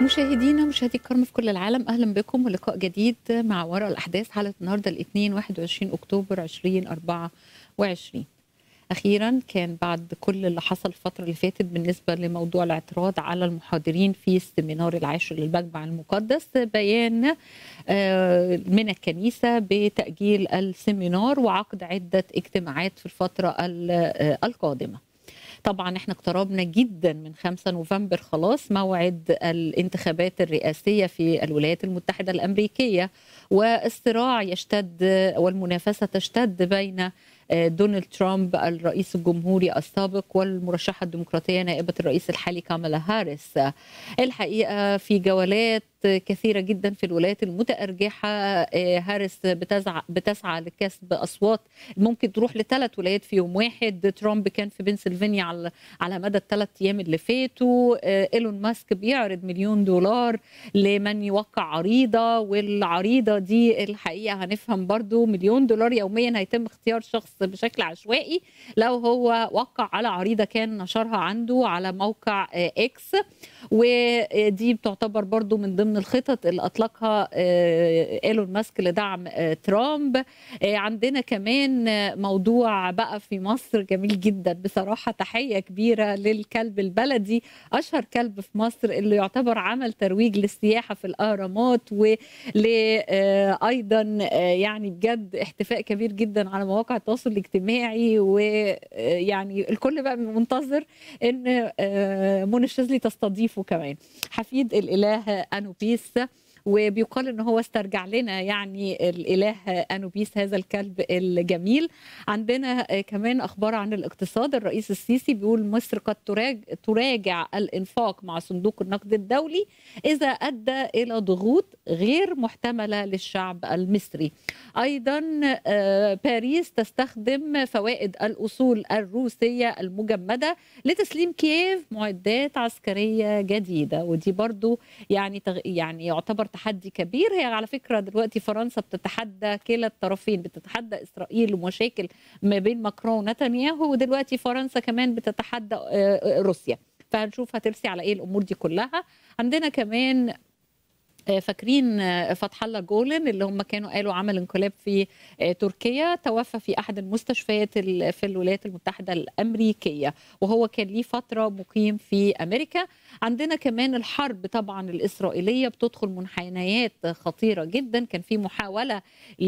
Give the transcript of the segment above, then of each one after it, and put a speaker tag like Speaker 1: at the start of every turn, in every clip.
Speaker 1: مشاهدينا مشاهدي الكرام في كل العالم اهلا بكم ولقاء جديد مع وراء الاحداث حلقه النهارده الاثنين 21 اكتوبر 2024 اخيرا كان بعد كل اللي حصل الفتره اللي فاتت بالنسبه لموضوع الاعتراض على المحاضرين في السيمينار العاشر للمجمع المقدس بيان من الكنيسه بتاجيل السيمينار وعقد عده اجتماعات في الفتره القادمه طبعا احنا اقتربنا جدا من 5 نوفمبر خلاص موعد الانتخابات الرئاسيه في الولايات المتحده الامريكيه والصراع يشتد والمنافسه تشتد بين دونالد ترامب الرئيس الجمهوري السابق والمرشحه الديمقراطيه نائبه الرئيس الحالي كامالا هاريس الحقيقه في جولات كثيرة جدا في الولايات المتأرجحة هاريس بتسعى, بتسعى لكسب أصوات ممكن تروح لثلاث ولايات في يوم واحد ترامب كان في بنسلفانيا على, على مدى الثلاث أيام اللي فاتوا إيلون ماسك بيعرض مليون دولار لمن يوقع عريضة والعريضة دي الحقيقة هنفهم برضو مليون دولار يوميا هيتم اختيار شخص بشكل عشوائي لو هو وقع على عريضة كان نشرها عنده على موقع إكس ودي بتعتبر برضو من ضمن الخطط اللي اطلقها ايلون ماسك لدعم ترامب عندنا كمان موضوع بقى في مصر جميل جدا بصراحه تحيه كبيره للكلب البلدي اشهر كلب في مصر اللي يعتبر عمل ترويج للسياحه في الاهرامات ول ايضا يعني بجد احتفاء كبير جدا على مواقع التواصل الاجتماعي ويعني الكل بقى منتظر ان منى الشاذلي تستضيفه كمان حفيد الاله انوبيس وبيقال ان هو استرجع لنا يعني الاله انوبيس هذا الكلب الجميل عندنا كمان اخبار عن الاقتصاد الرئيس السيسي بيقول مصر قد تراجع الانفاق مع صندوق النقد الدولي اذا ادى الى ضغوط غير محتمله للشعب المصري ايضا باريس تستخدم فوائد الاصول الروسيه المجمده لتسليم كييف معدات عسكريه جديده ودي برضو يعني يعني يعتبر تحدي كبير هي على فكره دلوقتي فرنسا بتتحدى كلا الطرفين بتتحدى اسرائيل ومشاكل ما بين ماكرون ونتنياهو ودلوقتي فرنسا كمان بتتحدى روسيا فهنشوف هترسي على ايه الامور دي كلها عندنا كمان فاكرين فتح الله جولن اللي هم كانوا قالوا عمل انقلاب في تركيا توفى في احد المستشفيات في الولايات المتحده الامريكيه وهو كان ليه فتره مقيم في امريكا عندنا كمان الحرب طبعا الاسرائيليه بتدخل منحنيات خطيره جدا كان في محاوله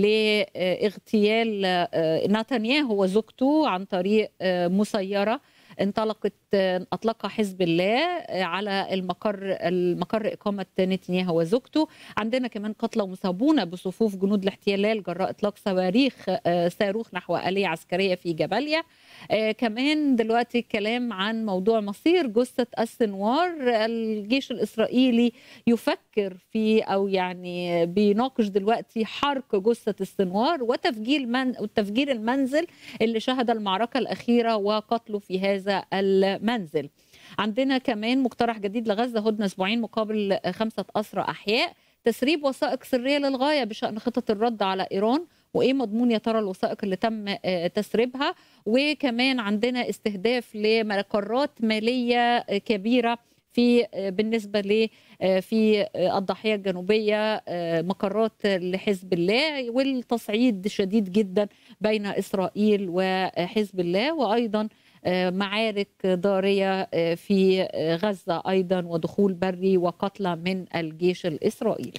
Speaker 1: لاغتيال نتنياهو وزوجته عن طريق مسيره انطلقت اطلقها حزب الله على المقر المقر اقامه نتنياهو وزوجته عندنا كمان قتلى ومصابون بصفوف جنود الاحتلال جراء اطلاق صواريخ صاروخ نحو اليه عسكريه في جباليا كمان دلوقتي الكلام عن موضوع مصير جثه السنوار الجيش الاسرائيلي يفكر في او يعني بيناقش دلوقتي حرق جثه السنوار وتفجير من وتفجير المنزل اللي شهد المعركه الاخيره وقتله في هذا المنزل عندنا كمان مقترح جديد لغزه هدنه اسبوعين مقابل خمسه اسرى احياء تسريب وثائق سريه للغايه بشان خطط الرد على ايران وايه مضمون يا ترى الوثائق اللي تم تسريبها وكمان عندنا استهداف لمقرات ماليه كبيره في بالنسبه ل في الضاحيه الجنوبيه مقرات لحزب الله والتصعيد شديد جدا بين اسرائيل وحزب الله وايضا معارك ضاريه في غزه ايضا ودخول بري وقتلى من الجيش الاسرائيلي.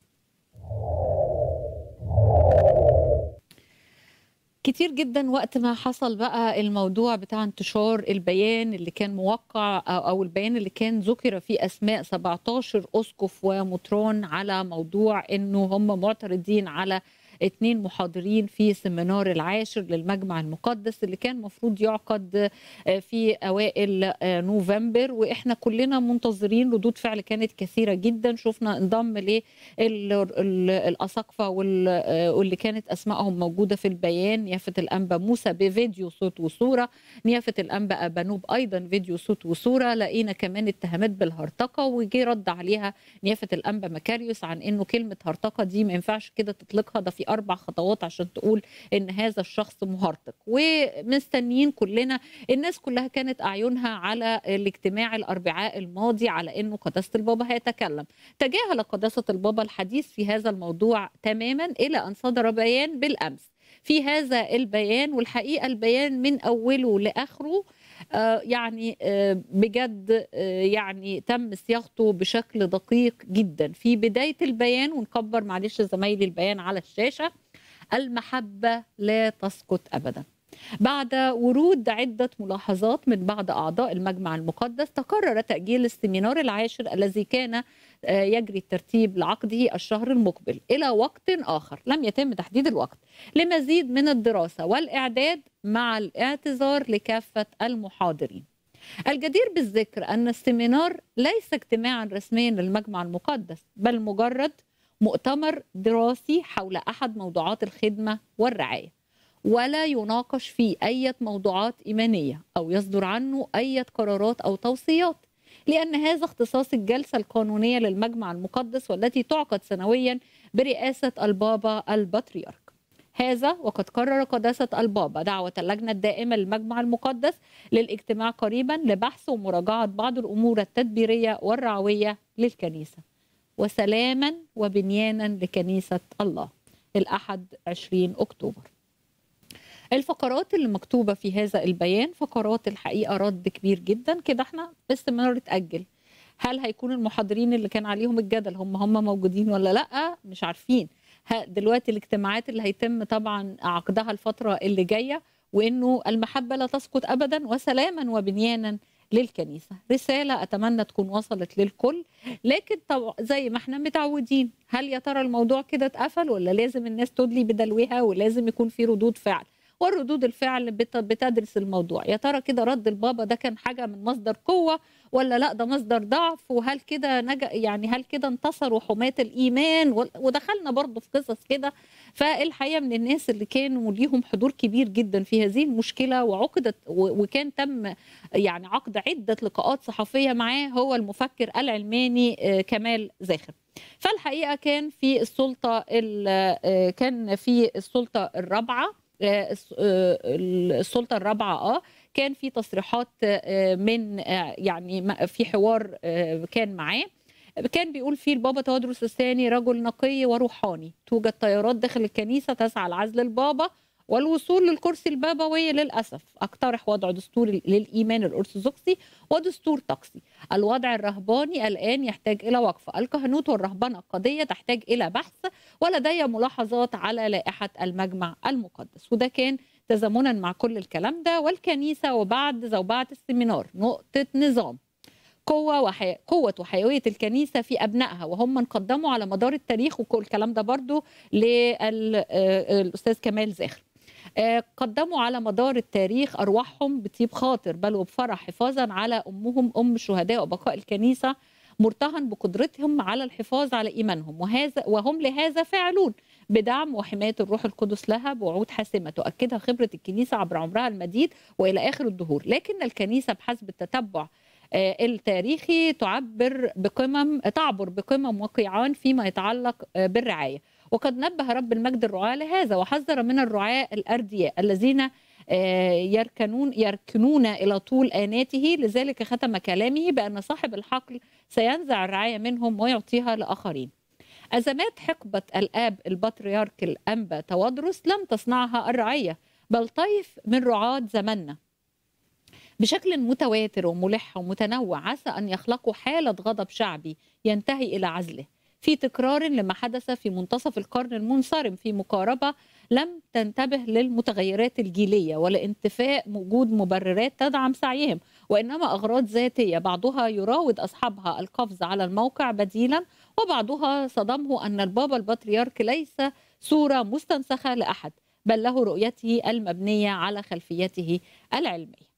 Speaker 1: كتير جدا وقت ما حصل بقى الموضوع بتاع انتشار البيان اللي كان موقع او البيان اللي كان ذكر فيه اسماء 17 اسقف ومطران على موضوع انه هم معترضين على اثنين محاضرين في سيمينار العاشر للمجمع المقدس اللي كان المفروض يعقد في اوائل نوفمبر واحنا كلنا منتظرين ردود فعل كانت كثيره جدا شفنا انضم للاساقفه واللي كانت اسمائهم موجوده في البيان نيافه الانبا موسى بفيديو صوت وصوره نيافه الانبا ابانوب ايضا فيديو صوت وصوره لقينا كمان اتهامات بالهرطقه وجي رد عليها نيافه الانبا مكاريوس عن انه كلمه هرطقه دي ما ينفعش كده تطلقها ده في اربع خطوات عشان تقول ان هذا الشخص مهرطق ومستنيين كلنا الناس كلها كانت اعينها على الاجتماع الاربعاء الماضي على انه قداسه البابا هيتكلم تجاهل قداسه البابا الحديث في هذا الموضوع تماما الى ان صدر بيان بالامس في هذا البيان والحقيقه البيان من اوله لاخره آه يعني آه بجد آه يعني تم صياغته بشكل دقيق جدا في بدايه البيان ونكبر معلش زمايلي البيان على الشاشه المحبه لا تسقط ابدا بعد ورود عدة ملاحظات من بعض أعضاء المجمع المقدس تقرر تأجيل السيمينار العاشر الذي كان يجري الترتيب لعقده الشهر المقبل إلى وقت آخر لم يتم تحديد الوقت لمزيد من الدراسة والإعداد مع الاعتذار لكافة المحاضرين الجدير بالذكر أن السيمينار ليس اجتماعا رسميا للمجمع المقدس بل مجرد مؤتمر دراسي حول أحد موضوعات الخدمة والرعاية ولا يناقش فيه أي موضوعات إيمانية أو يصدر عنه أي قرارات أو توصيات لأن هذا اختصاص الجلسة القانونية للمجمع المقدس والتي تعقد سنويا برئاسة البابا البطريرك هذا وقد قرر قداسة البابا دعوة اللجنة الدائمة للمجمع المقدس للاجتماع قريبا لبحث ومراجعة بعض الأمور التدبيرية والرعوية للكنيسة وسلاما وبنيانا لكنيسة الله الأحد 20 أكتوبر الفقرات اللي مكتوبة في هذا البيان فقرات الحقيقة رد كبير جدا كده احنا باستمرار اتأجل هل هيكون المحاضرين اللي كان عليهم الجدل هم هم موجودين ولا لا مش عارفين دلوقتي الاجتماعات اللي هيتم طبعا عقدها الفترة اللي جاية وانه المحبة لا تسقط ابدا وسلاما وبنيانا للكنيسة رسالة أتمنى تكون وصلت للكل لكن طبعا زي ما احنا متعودين هل يا ترى الموضوع كده اتقفل ولا لازم الناس تدلي بدلوها ولازم يكون في ردود فعل والردود الفعل بتدرس الموضوع يا ترى كده رد البابا ده كان حاجة من مصدر قوة ولا لا ده مصدر ضعف وهل كده نجا يعني هل كده انتصروا حماة الإيمان ودخلنا برضه في قصص كده فالحقيقة من الناس اللي كانوا ليهم حضور كبير جدا في هذه المشكلة وعقدت وكان تم يعني عقد عدة لقاءات صحفية معاه هو المفكر العلماني كمال زاخر فالحقيقة كان في السلطة كان في السلطة الرابعة السلطه الرابعه اه كان في تصريحات من يعني في حوار كان معاه كان بيقول فيه البابا تودروس الثاني رجل نقي وروحاني توجد تيارات داخل الكنيسه تسعى لعزل البابا والوصول للكرسي البابوي للأسف أقترح وضع دستور للإيمان الأرثوذكسي ودستور طقسي الوضع الرهباني الآن يحتاج إلى وقف الكهنوت والرهبنة قضية تحتاج إلى بحث ولدي ملاحظات على لائحة المجمع المقدس وده كان تزامنا مع كل الكلام ده والكنيسة وبعد زوبعة السيمينار نقطة نظام قوة وحي... قوة وحيوية الكنيسة في أبنائها وهم من قدموا على مدار التاريخ وكل الكلام ده برضو للأستاذ كمال زاخر قدموا على مدار التاريخ أرواحهم بطيب خاطر بل وبفرح حفاظا على أمهم أم الشهداء وبقاء الكنيسة مرتهن بقدرتهم على الحفاظ على إيمانهم وهذا وهم لهذا فاعلون بدعم وحماية الروح القدس لها بوعود حاسمة تؤكدها خبرة الكنيسة عبر عمرها المديد وإلى آخر الدهور لكن الكنيسة بحسب التتبع التاريخي تعبر بقمم تعبر بقمم وقيعان فيما يتعلق بالرعايه وقد نبه رب المجد الرعاة لهذا وحذر من الرعاة الأردياء الذين يركنون يركنون إلى طول آناته لذلك ختم كلامه بأن صاحب الحقل سينزع الرعاية منهم ويعطيها لآخرين أزمات حقبة الآب البطريرك الأنبا توادرس لم تصنعها الرعية بل طيف من رعاة زمننا بشكل متواتر وملح ومتنوع عسى أن يخلقوا حالة غضب شعبي ينتهي إلى عزله في تكرار لما حدث في منتصف القرن المنصرم في مقاربة لم تنتبه للمتغيرات الجيلية ولا انتفاء وجود مبررات تدعم سعيهم وإنما أغراض ذاتية بعضها يراود أصحابها القفز على الموقع بديلا وبعضها صدمه أن البابا البطريرك ليس صورة مستنسخة لأحد بل له رؤيته المبنية على خلفيته العلمية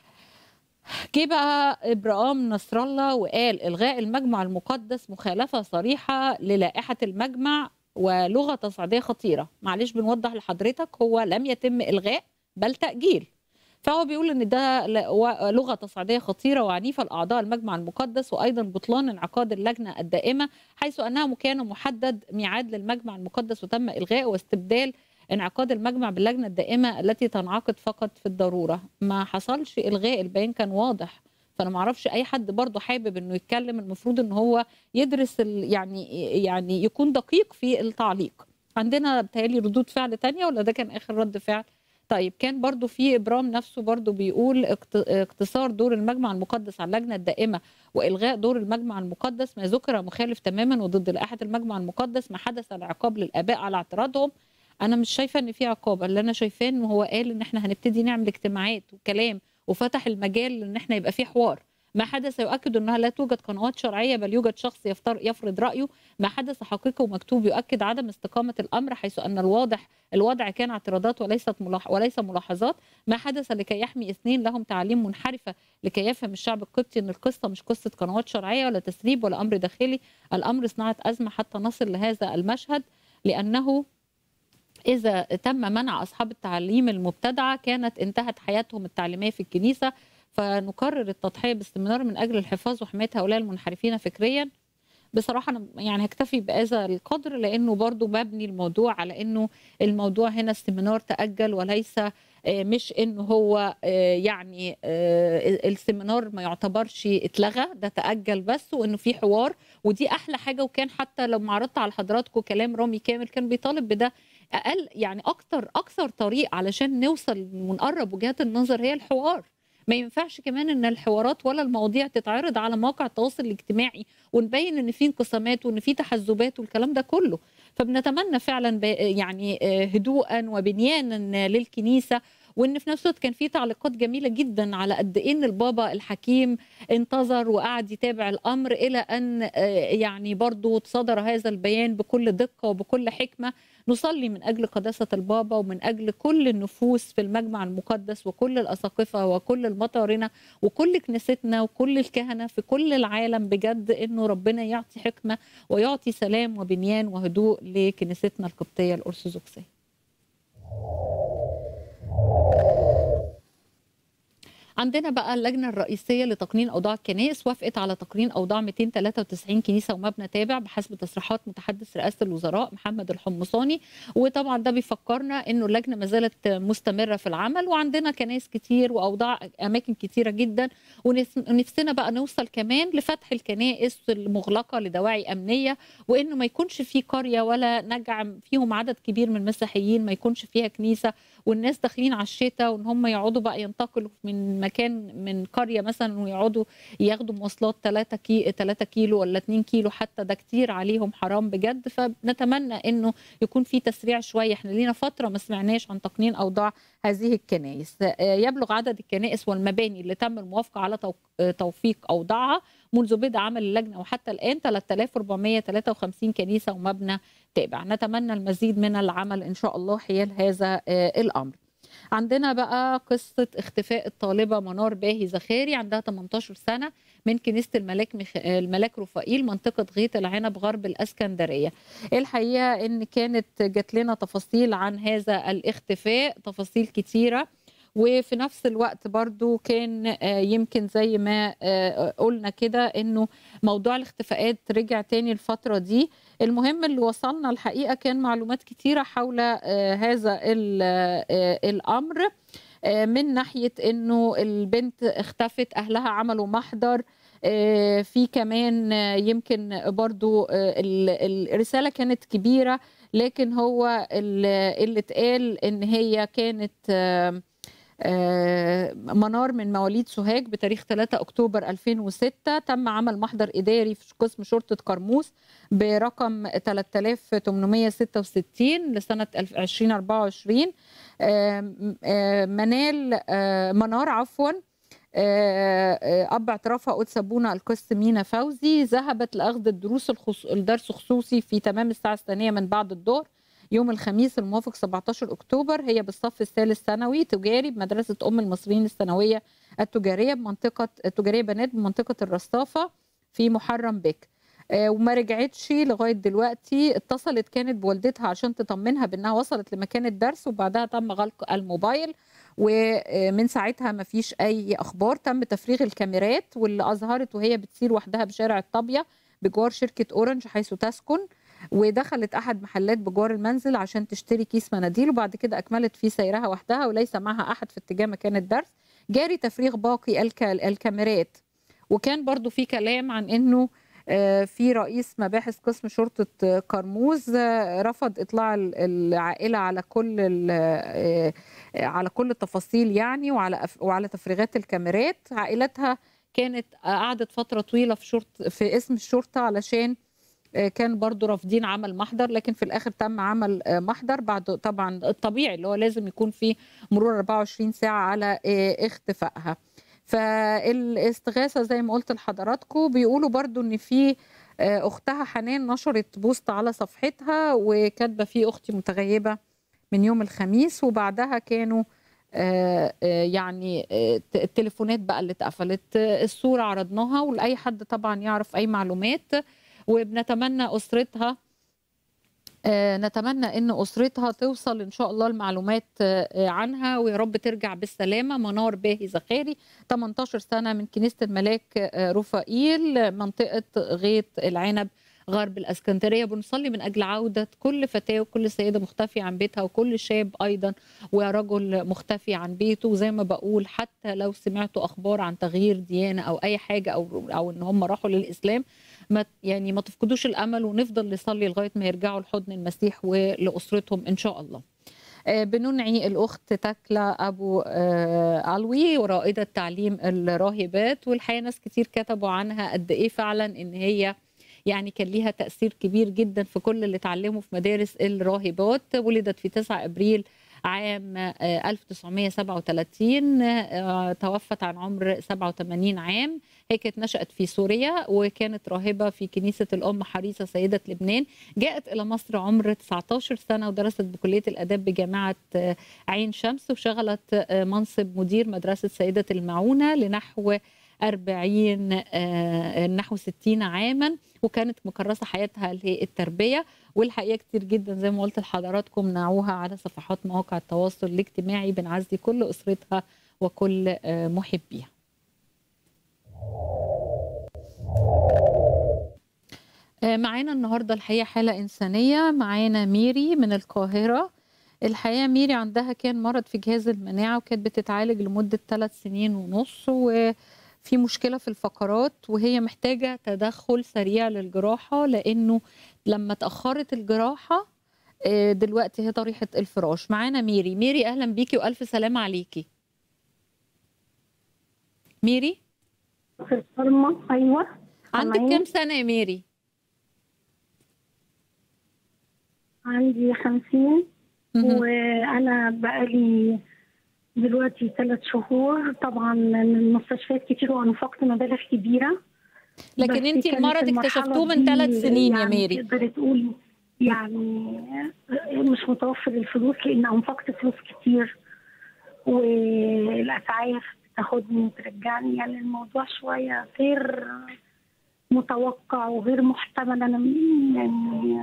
Speaker 1: جه بقى ابراهام نصر الله وقال الغاء المجمع المقدس مخالفه صريحه للائحه المجمع ولغه تصعيديه خطيره معلش بنوضح لحضرتك هو لم يتم الغاء بل تاجيل فهو بيقول ان ده ل- و- لغه تصعيديه خطيره وعنيفه لاعضاء المجمع المقدس وايضا بطلان انعقاد اللجنه الدائمه حيث انها كان محدد ميعاد للمجمع المقدس وتم الغائه واستبدال انعقاد المجمع باللجنه الدائمه التي تنعقد فقط في الضروره ما حصلش الغاء البيان كان واضح فانا ما اعرفش اي حد برضه حابب انه يتكلم المفروض ان هو يدرس ال- يعني يعني يكون دقيق في التعليق عندنا بتهيألي ردود فعل تانية ولا ده كان اخر رد فعل طيب كان برضو في ابرام نفسه برضو بيقول اقت- اقتصار دور المجمع المقدس على اللجنه الدائمه والغاء دور المجمع المقدس ما ذكر مخالف تماما وضد لائحه المجمع المقدس ما حدث العقاب للاباء على اعتراضهم انا مش شايفه ان في عقاب اللي انا شايفاه ان هو قال ان احنا هنبتدي نعمل اجتماعات وكلام وفتح المجال ان احنا يبقى في حوار ما حدث يؤكد انها لا توجد قنوات شرعيه بل يوجد شخص يفتر يفرض رايه ما حدث حقيقي ومكتوب يؤكد عدم استقامه الامر حيث ان الواضح الوضع كان اعتراضات وليست ملاح وليس ملاحظات ما حدث لكي يحمي اثنين لهم تعاليم منحرفه لكي يفهم الشعب القبطي ان القصه مش قصه قنوات شرعيه ولا تسريب ولا امر داخلي الامر صناعه ازمه حتى نصل لهذا المشهد لانه إذا تم منع أصحاب التعليم المبتدعة كانت انتهت حياتهم التعليمية في الكنيسة فنقرر التضحية باستمرار من أجل الحفاظ وحماية هؤلاء المنحرفين فكريا بصراحة أنا يعني هكتفي بهذا القدر لأنه برضو مبني الموضوع على أنه الموضوع هنا السيمينار تأجل وليس آه، مش انه هو آه، يعني آه، السيمينار ما يعتبرش اتلغى ده تأجل بس وانه في حوار ودي احلى حاجة وكان حتى لما عرضت على حضراتكم كلام رامي كامل كان بيطالب بده اقل يعني اكتر اكثر طريق علشان نوصل ونقرب وجهات النظر هي الحوار ما ينفعش كمان ان الحوارات ولا المواضيع تتعرض على مواقع التواصل الاجتماعي ونبين ان في انقسامات وان في تحزبات والكلام ده كله فبنتمنى فعلا ب- يعني آه، هدوءا وبنيانا للكنيسه وان في نفس الوقت كان في تعليقات جميله جدا على قد ايه ان البابا الحكيم انتظر وقعد يتابع الامر الى ان آه، يعني برضو صدر هذا البيان بكل دقه وبكل حكمه نصلي من اجل قداسه البابا ومن اجل كل النفوس في المجمع المقدس وكل الاساقفه وكل المطارنه وكل كنيستنا وكل الكهنه في كل العالم بجد انه ربنا يعطي حكمه ويعطي سلام وبنيان وهدوء لكنيستنا القبطيه الارثوذكسيه. عندنا بقى اللجنه الرئيسيه لتقنين اوضاع الكنائس وافقت على تقنين اوضاع 293 كنيسه ومبنى تابع بحسب تصريحات متحدث رئاسه الوزراء محمد الحمصاني وطبعا ده بيفكرنا انه اللجنه ما زالت مستمره في العمل وعندنا كنائس كتير واوضاع اماكن كتيره جدا ونس- ونفسنا بقى نوصل كمان لفتح الكنائس المغلقه لدواعي امنيه وانه ما يكونش في قريه ولا نجع فيهم عدد كبير من المسيحيين ما يكونش فيها كنيسه والناس داخلين على الشتاء وان هم يقعدوا بقى ينتقلوا من مكان من قريه مثلا ويقعدوا ياخدوا مواصلات 3 كي 3 كيلو ولا 2 كيلو حتى ده كتير عليهم حرام بجد فنتمنى انه يكون في تسريع شويه احنا لينا فتره ما سمعناش عن تقنين اوضاع هذه الكنائس آه، يبلغ عدد الكنائس والمباني اللي تم الموافقه على توق- آه، توثيق اوضاعها منذ بدء عمل اللجنه وحتى الان 3453 كنيسه ومبنى تابع نتمنى المزيد من العمل ان شاء الله حيال هذا آه، الامر عندنا بقى قصة اختفاء الطالبة منار باهي زخاري عندها 18 سنة من كنيسة الملاك مخ... الملاك رفائيل منطقة غيط العنب غرب الأسكندرية الحقيقة إن كانت جات لنا تفاصيل عن هذا الاختفاء تفاصيل كتيرة وفي نفس الوقت برضو كان آه، يمكن زي ما آه، قلنا كده انه موضوع الاختفاءات رجع تاني الفترة دي المهم اللي وصلنا الحقيقة كان معلومات كتيرة حول آه، هذا ال- آه، الأمر آه، من ناحية انه البنت اختفت اهلها عملوا محضر آه، في كمان آه، يمكن برضو آه، ال- الرسالة كانت كبيرة لكن هو ال- اللي اتقال ان هي كانت آه، آه، منار من مواليد سوهاج بتاريخ 3 اكتوبر 2006 تم عمل محضر اداري في قسم شرطه قرموس برقم 3866 لسنه 2024 آم، آه، منال آه، منار عفوا آه، آه، اب اعترافها قدس ابونا القس مينا فوزي ذهبت لاخذ الدروس الخص... الدرس خصوصي في تمام الساعه الثانيه من بعد الظهر يوم الخميس الموافق 17 اكتوبر هي بالصف الثالث ثانوي تجاري بمدرسه ام المصريين الثانويه التجاريه بمنطقه التجاريه بنات بمنطقه الرصافه في محرم بك آه، وما رجعتش لغايه دلوقتي اتصلت كانت بوالدتها عشان تطمنها بانها وصلت لمكان الدرس وبعدها تم غلق الموبايل ومن ساعتها ما فيش اي اخبار تم تفريغ الكاميرات واللي اظهرت وهي بتسير وحدها بشارع الطابيه بجوار شركه اورنج حيث تسكن ودخلت احد محلات بجوار المنزل عشان تشتري كيس مناديل وبعد كده اكملت في سيرها وحدها وليس معها احد في اتجاه مكان الدرس جاري تفريغ باقي الك... الكاميرات وكان برضو في كلام عن انه في رئيس مباحث قسم شرطة كرموز رفض إطلاع العائلة على كل على كل التفاصيل يعني وعلى وعلى تفريغات الكاميرات عائلتها كانت قعدت فترة طويلة في شرط في اسم الشرطة علشان كان برضو رافضين عمل محضر لكن في الاخر تم عمل محضر بعد طبعا الطبيعي اللي هو لازم يكون في مرور 24 ساعه على اختفائها فالاستغاثه زي ما قلت لحضراتكم بيقولوا برضو ان في اختها حنان نشرت بوست على صفحتها وكاتبه فيه اختي متغيبه من يوم الخميس وبعدها كانوا يعني التليفونات بقى اللي اتقفلت الصوره عرضناها ولاي حد طبعا يعرف اي معلومات وبنتمنى اسرتها نتمنى ان اسرتها توصل ان شاء الله المعلومات عنها ويا رب ترجع بالسلامه منار باهي زخاري 18 سنه من كنيسه الملاك رفائيل منطقه غيط العنب غرب الاسكندريه بنصلي من اجل عوده كل فتاه وكل سيده مختفيه عن بيتها وكل شاب ايضا ورجل مختفي عن بيته وزي ما بقول حتى لو سمعتوا اخبار عن تغيير ديانه او اي حاجه او او ان هم راحوا للاسلام ما يعني ما تفقدوش الامل ونفضل نصلي لغايه ما يرجعوا لحضن المسيح ولاسرتهم ان شاء الله. بننعي الاخت تكلا ابو علوي ورائده تعليم الراهبات والحقيقه ناس كتير كتبوا عنها قد ايه فعلا ان هي يعني كان ليها تاثير كبير جدا في كل اللي اتعلموا في مدارس الراهبات ولدت في 9 ابريل عام 1937 توفت عن عمر 87 عام هي كانت نشأت في سوريا وكانت راهبة في كنيسة الأم حريصة سيدة لبنان جاءت إلى مصر عمر 19 سنة ودرست بكلية الأداب بجامعة عين شمس وشغلت منصب مدير مدرسة سيدة المعونة لنحو 40 نحو 60 عاما وكانت مكرسه حياتها للتربيه والحقيقه كتير جدا زي ما قلت لحضراتكم نعوها على صفحات مواقع التواصل الاجتماعي بنعزي كل اسرتها وكل محبيها. معانا النهارده الحقيقه حاله انسانيه معانا ميري من القاهره الحقيقه ميري عندها كان مرض في جهاز المناعه وكانت بتتعالج لمده ثلاث سنين ونص و في مشكلة في الفقرات وهي محتاجة تدخل سريع للجراحة لأنه لما تأخرت الجراحة دلوقتي هي طريحة الفراش معانا ميري ميري أهلا بيكي وألف سلامة عليكي ميري
Speaker 2: في الفرمة أيوة
Speaker 1: عندك كام سنة يا ميري
Speaker 2: عندي خمسين وأنا بقالي دلوقتي ثلاث شهور طبعا المستشفيات كتير وانفقت مبالغ كبيره
Speaker 1: لكن انت المرض اكتشفتوه من ثلاث سنين
Speaker 2: يعني
Speaker 1: يا ميري
Speaker 2: تقدري تقولي يعني مش متوفر الفلوس لان انفقت فلوس كتير والاسعاف تاخدني وترجعني يعني الموضوع شويه غير متوقع وغير محتمل انا يعني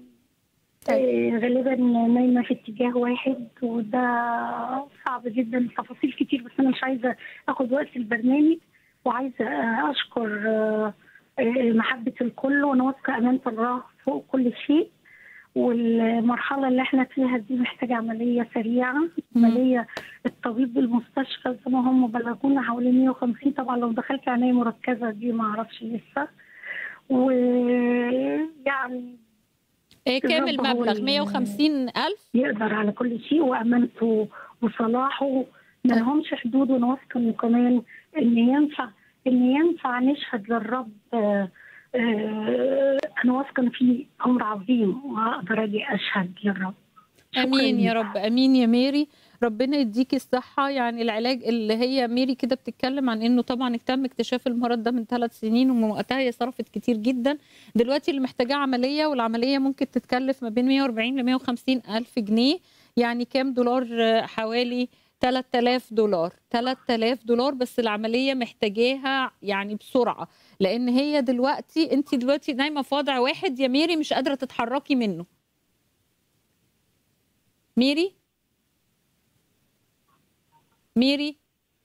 Speaker 2: غالبا نايمه في اتجاه واحد وده صعب جدا تفاصيل كتير بس انا مش عايزه اخد وقت البرنامج وعايزه اشكر محبه الكل وانا واثقه امانه الله فوق كل شيء والمرحله اللي احنا فيها دي محتاجه عمليه سريعه عمليه الطبيب بالمستشفى زي ما هم بلغونا حوالي 150 طبعا لو دخلت عنايه مركزه دي ما اعرفش لسه ويعني
Speaker 1: ايه كام المبلغ 150 ألف
Speaker 2: يقدر على كل شيء وأمانته وصلاحه ما لهمش حدود وأنا واثقة إنه كمان إن ينفع إن ينفع نشهد للرب آآ آآ أنا واثقة إن في أمر عظيم وأقدر أجي أشهد للرب
Speaker 1: امين يا رب امين يا ميري ربنا يديكي الصحة يعني العلاج اللي هي ميري كده بتتكلم عن انه طبعا تم اكتشاف المرض ده من ثلاث سنين ومن وقتها هي صرفت كتير جدا دلوقتي اللي محتاجاه عملية والعملية ممكن تتكلف ما بين 140 ل 150 ألف جنيه يعني كام دولار حوالي 3000 دولار 3000 دولار بس العملية محتاجاها يعني بسرعة لأن هي دلوقتي أنت دلوقتي نايمة في وضع واحد يا ميري مش قادرة تتحركي منه ميري ميري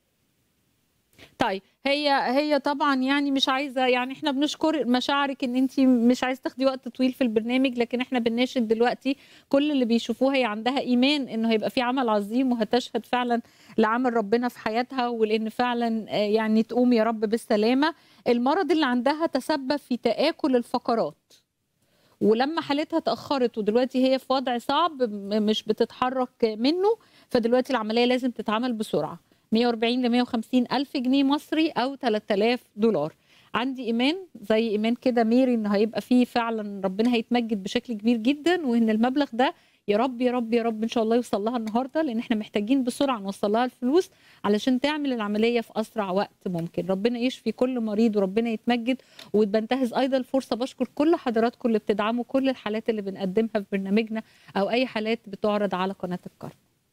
Speaker 1: طيب هي هي طبعا يعني مش عايزه يعني احنا بنشكر مشاعرك ان انت مش عايزه تاخدي وقت طويل في البرنامج لكن احنا بنناشد دلوقتي كل اللي بيشوفوها هي عندها ايمان انه هيبقى في عمل عظيم وهتشهد فعلا لعمل ربنا في حياتها ولان فعلا يعني تقوم يا رب بالسلامه المرض اللي عندها تسبب في تاكل الفقرات ولما حالتها تاخرت ودلوقتي هي في وضع صعب مش بتتحرك منه فدلوقتي العمليه لازم تتعمل بسرعه 140 ل 150 الف جنيه مصري او 3000 دولار عندي ايمان زي ايمان كده ميري ان هيبقى فيه فعلا ربنا هيتمجد بشكل كبير جدا وان المبلغ ده يا رب يا رب يا رب ان شاء الله يوصل لها النهارده لان احنا محتاجين بسرعه نوصل لها الفلوس علشان تعمل العمليه في اسرع وقت ممكن ربنا يشفي كل مريض وربنا يتمجد وتبنتهز ايضا الفرصه بشكر كل حضراتكم اللي بتدعموا كل الحالات اللي بنقدمها في برنامجنا او اي حالات بتعرض على قناه الكرم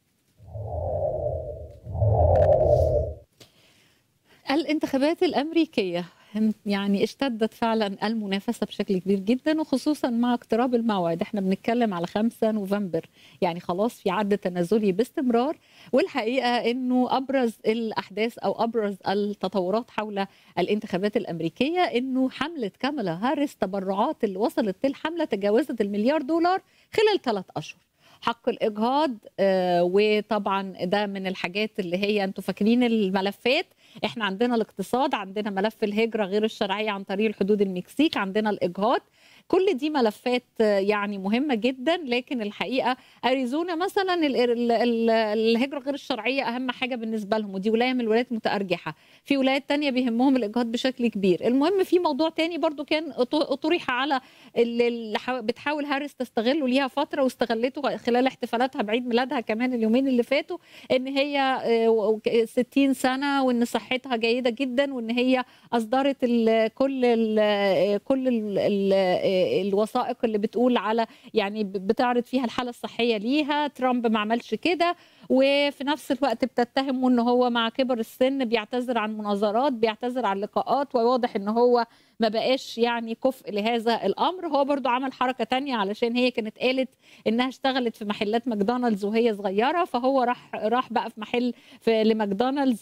Speaker 1: الانتخابات الامريكيه يعني اشتدت فعلا المنافسه بشكل كبير جدا وخصوصا مع اقتراب الموعد احنا بنتكلم على 5 نوفمبر يعني خلاص في عد تنازلي باستمرار والحقيقه انه ابرز الاحداث او ابرز التطورات حول الانتخابات الامريكيه انه حمله كاملا هاريس تبرعات اللي وصلت للحمله تجاوزت المليار دولار خلال ثلاث اشهر حق الاجهاض آه وطبعا ده من الحاجات اللي هي انتوا فاكرين الملفات احنا عندنا الاقتصاد عندنا ملف الهجره غير الشرعيه عن طريق الحدود المكسيك عندنا الاجهاض كل دي ملفات يعني مهمه جدا لكن الحقيقه اريزونا مثلا ال ال ال الهجره غير الشرعيه اهم حاجه بالنسبه لهم ودي ولايه من الولايات المتارجحه في ولايات تانية بيهمهم الاجهاض بشكل كبير المهم في موضوع تاني برضو كان طرح على اللي بتحاول هارس تستغله ليها فتره واستغلته خلال احتفالاتها بعيد ميلادها كمان اليومين اللي فاتوا ان هي 60 سنه وان صحتها جيده جدا وان هي اصدرت ال كل ال كل ال الوثائق اللي بتقول على يعني بتعرض فيها الحاله الصحيه ليها ترامب ما عملش كده وفي نفس الوقت بتتهمه ان هو مع كبر السن بيعتذر عن مناظرات بيعتذر عن لقاءات وواضح ان هو ما بقاش يعني كفء لهذا الامر هو برضو عمل حركه تانية علشان هي كانت قالت انها اشتغلت في محلات ماكدونالدز وهي صغيره فهو راح راح بقى في محل في لماكدونالدز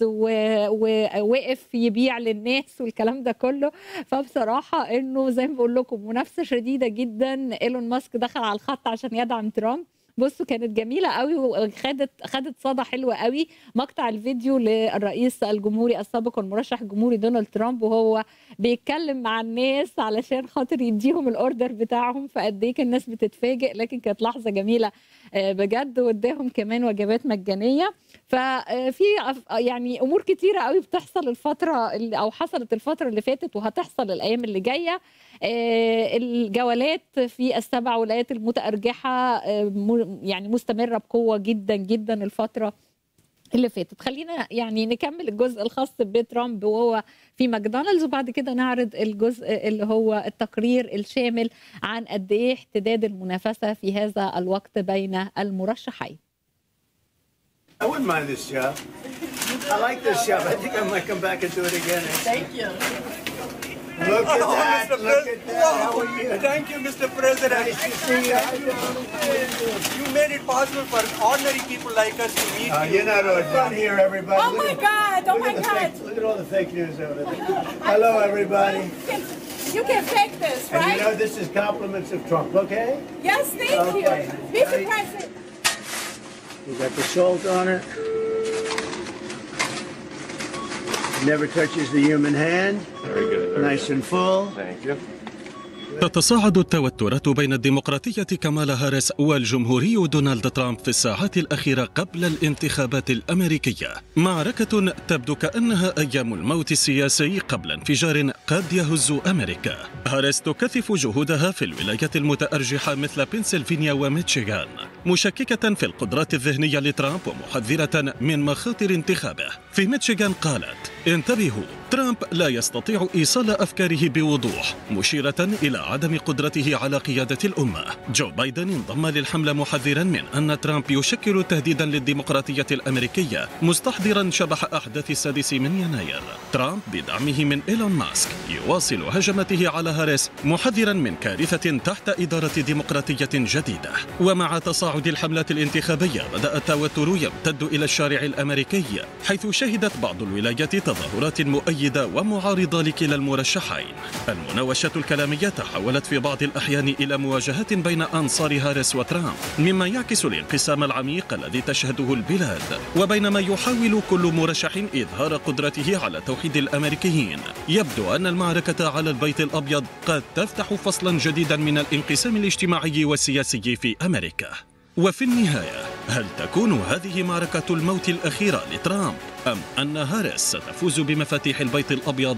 Speaker 1: ووقف يبيع للناس والكلام ده كله فبصراحه انه زي ما بقول لكم منافسه شديده جدا ايلون ماسك دخل على الخط عشان يدعم ترامب بصوا كانت جميله قوي وخدت خدت صدى حلوه قوي مقطع الفيديو للرئيس الجمهوري السابق والمرشح الجمهوري دونالد ترامب وهو بيتكلم مع الناس علشان خاطر يديهم الاوردر بتاعهم فقد ايه الناس بتتفاجئ لكن كانت لحظه جميله بجد واداهم كمان وجبات مجانيه ففي يعني امور كتيره قوي بتحصل الفتره او حصلت الفتره اللي فاتت وهتحصل الايام اللي جايه الجولات في السبع ولايات المتارجحه يعني مستمره بقوه جدا جدا الفتره اللي فاتت خلينا يعني نكمل الجزء الخاص بترامب وهو في ماكدونالدز وبعد كده نعرض الجزء اللي هو التقرير الشامل عن قد ايه احتداد المنافسه في هذا الوقت بين المرشحين
Speaker 3: I wouldn't mind this job. I like this job. I think I might come back and do it again.
Speaker 4: Thank you.
Speaker 3: Look at
Speaker 4: Oh,
Speaker 3: that.
Speaker 4: Mr.
Speaker 3: Look
Speaker 4: President.
Speaker 3: at that. How are you?
Speaker 4: Thank you, Mr. President.
Speaker 3: Nice to see you. How you doing?
Speaker 4: You made it possible for ordinary people like us to meet
Speaker 3: Uh,
Speaker 4: you.
Speaker 3: you're not on front here, everybody.
Speaker 5: Oh
Speaker 3: Look
Speaker 5: my
Speaker 3: at-
Speaker 5: God! Oh
Speaker 3: look
Speaker 5: my
Speaker 3: at the
Speaker 5: God!
Speaker 3: Fake, look at all the fake news over there. Hello, everybody.
Speaker 5: You can fake this,
Speaker 3: And you know
Speaker 5: right?
Speaker 3: this is compliments of Trump, okay?
Speaker 5: Yes, thank
Speaker 3: Okay.
Speaker 5: you. Mr. President.
Speaker 3: You got the salt on it. Never touches the human hand.
Speaker 6: Very good. Very
Speaker 3: Nice and full.
Speaker 6: Thank you.
Speaker 7: تتصاعد التوترات بين الديمقراطية كمالا هاريس والجمهوري دونالد ترامب في الساعات الأخيرة قبل الانتخابات الأمريكية معركة تبدو كأنها أيام الموت السياسي قبل انفجار قد يهز أمريكا هاريس تكثف جهودها في الولايات المتأرجحة مثل بنسلفانيا وميتشيغان مشككة في القدرات الذهنية لترامب ومحذرة من مخاطر انتخابه في ميتشيغان قالت انتبهوا ترامب لا يستطيع إيصال أفكاره بوضوح مشيرة إلى عدم قدرته على قيادة الأمة جو بايدن انضم للحملة محذرا من أن ترامب يشكل تهديدا للديمقراطية الأمريكية مستحضرا شبح أحداث السادس من يناير ترامب بدعمه من إيلون ماسك يواصل هجمته على هاريس محذرا من كارثة تحت إدارة ديمقراطية جديدة ومع تصاعد الحملات الانتخابية بدأ التوتر يمتد إلى الشارع الأمريكي حيث شهدت بعض الولايات تظاهرات مؤيدة ومعارضة لكلا المرشحين المناوشة الكلامية تحولت في بعض الأحيان إلى مواجهات بين أنصار هاريس وترامب مما يعكس الانقسام العميق الذي تشهده البلاد وبينما يحاول كل مرشح إظهار قدرته على توحيد الأمريكيين يبدو أن المعركة على البيت الأبيض قد تفتح فصلا جديدا من الانقسام الاجتماعي والسياسي في أمريكا وفي النهاية هل تكون هذه معركة الموت الأخيرة لترامب أم أن هاريس ستفوز بمفاتيح البيت الأبيض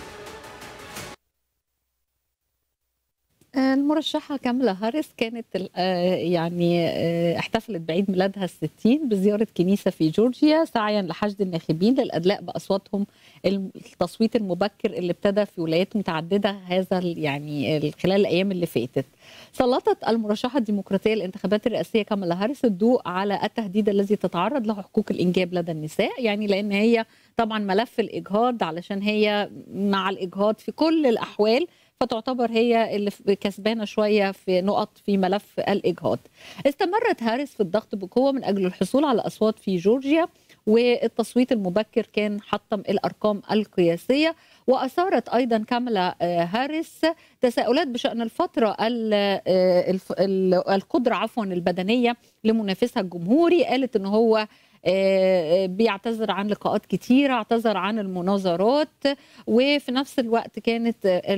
Speaker 1: المرشحة كاملا هاريس كانت ال- آه يعني آه احتفلت بعيد ميلادها الستين بزيارة كنيسة في جورجيا سعيا لحشد الناخبين للأدلاء بأصواتهم التصويت المبكر اللي ابتدى في ولايات متعددة هذا ال- يعني ال- خلال الأيام اللي فاتت سلطت المرشحة الديمقراطية للانتخابات الرئاسية كاملا هاريس الضوء على التهديد الذي تتعرض له حقوق الإنجاب لدى النساء يعني لأن هي طبعا ملف الإجهاض علشان هي مع الإجهاض في كل الأحوال فتعتبر هي اللي ف- كسبانه شويه في نقط في ملف الاجهاض. استمرت هاريس في الضغط بقوه من اجل الحصول على اصوات في جورجيا والتصويت المبكر كان حطم الارقام القياسيه واثارت ايضا كاملا آه، هاريس تساؤلات بشان الفتره ال- آه، الف- ال- القدره عفوا البدنيه لمنافسها الجمهوري قالت ان هو آه، بيعتذر عن لقاءات كتيرة اعتذر عن المناظرات وفي نفس الوقت كانت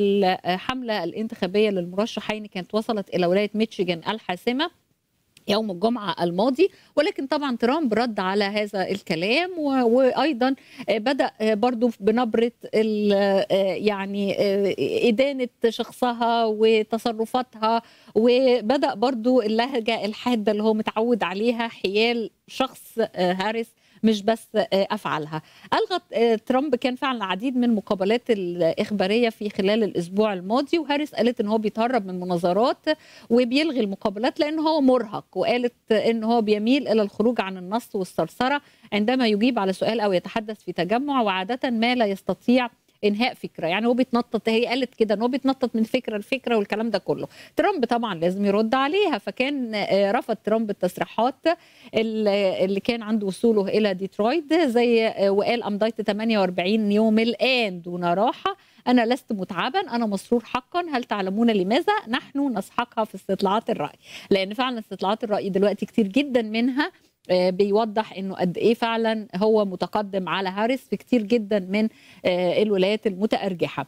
Speaker 1: الحملة الانتخابية للمرشحين كانت وصلت إلى ولاية ميتشيغان الحاسمة يوم الجمعة الماضي ولكن طبعا ترامب رد على هذا الكلام و- وأيضا بدأ برضو بنبرة ال- يعني إدانة شخصها وتصرفاتها وبدأ برضو اللهجة الحادة اللي هو متعود عليها حيال شخص هاريس مش بس افعالها الغى ترامب كان فعلا العديد من المقابلات الاخباريه في خلال الاسبوع الماضي وهاريس قالت ان هو بيتهرب من مناظرات وبيلغي المقابلات لان هو مرهق وقالت ان هو بيميل الى الخروج عن النص والثرثره عندما يجيب على سؤال او يتحدث في تجمع وعاده ما لا يستطيع انهاء فكره يعني هو بيتنطط هي قالت كده ان هو بيتنطط من فكره لفكره والكلام ده كله ترامب طبعا لازم يرد عليها فكان آه، رفض ترامب التصريحات اللي اللي كان عند وصوله الى ديترويت زي آه، وقال امضيت 48 يوم الان دون راحه أنا لست متعبا أنا مسرور حقا هل تعلمون لماذا نحن نسحقها في استطلاعات الرأي لأن فعلا استطلاعات الرأي دلوقتي كتير جدا منها آه، بيوضح انه قد ايه فعلا هو متقدم على هاريس في كتير جدا من آه، الولايات المتأرجحة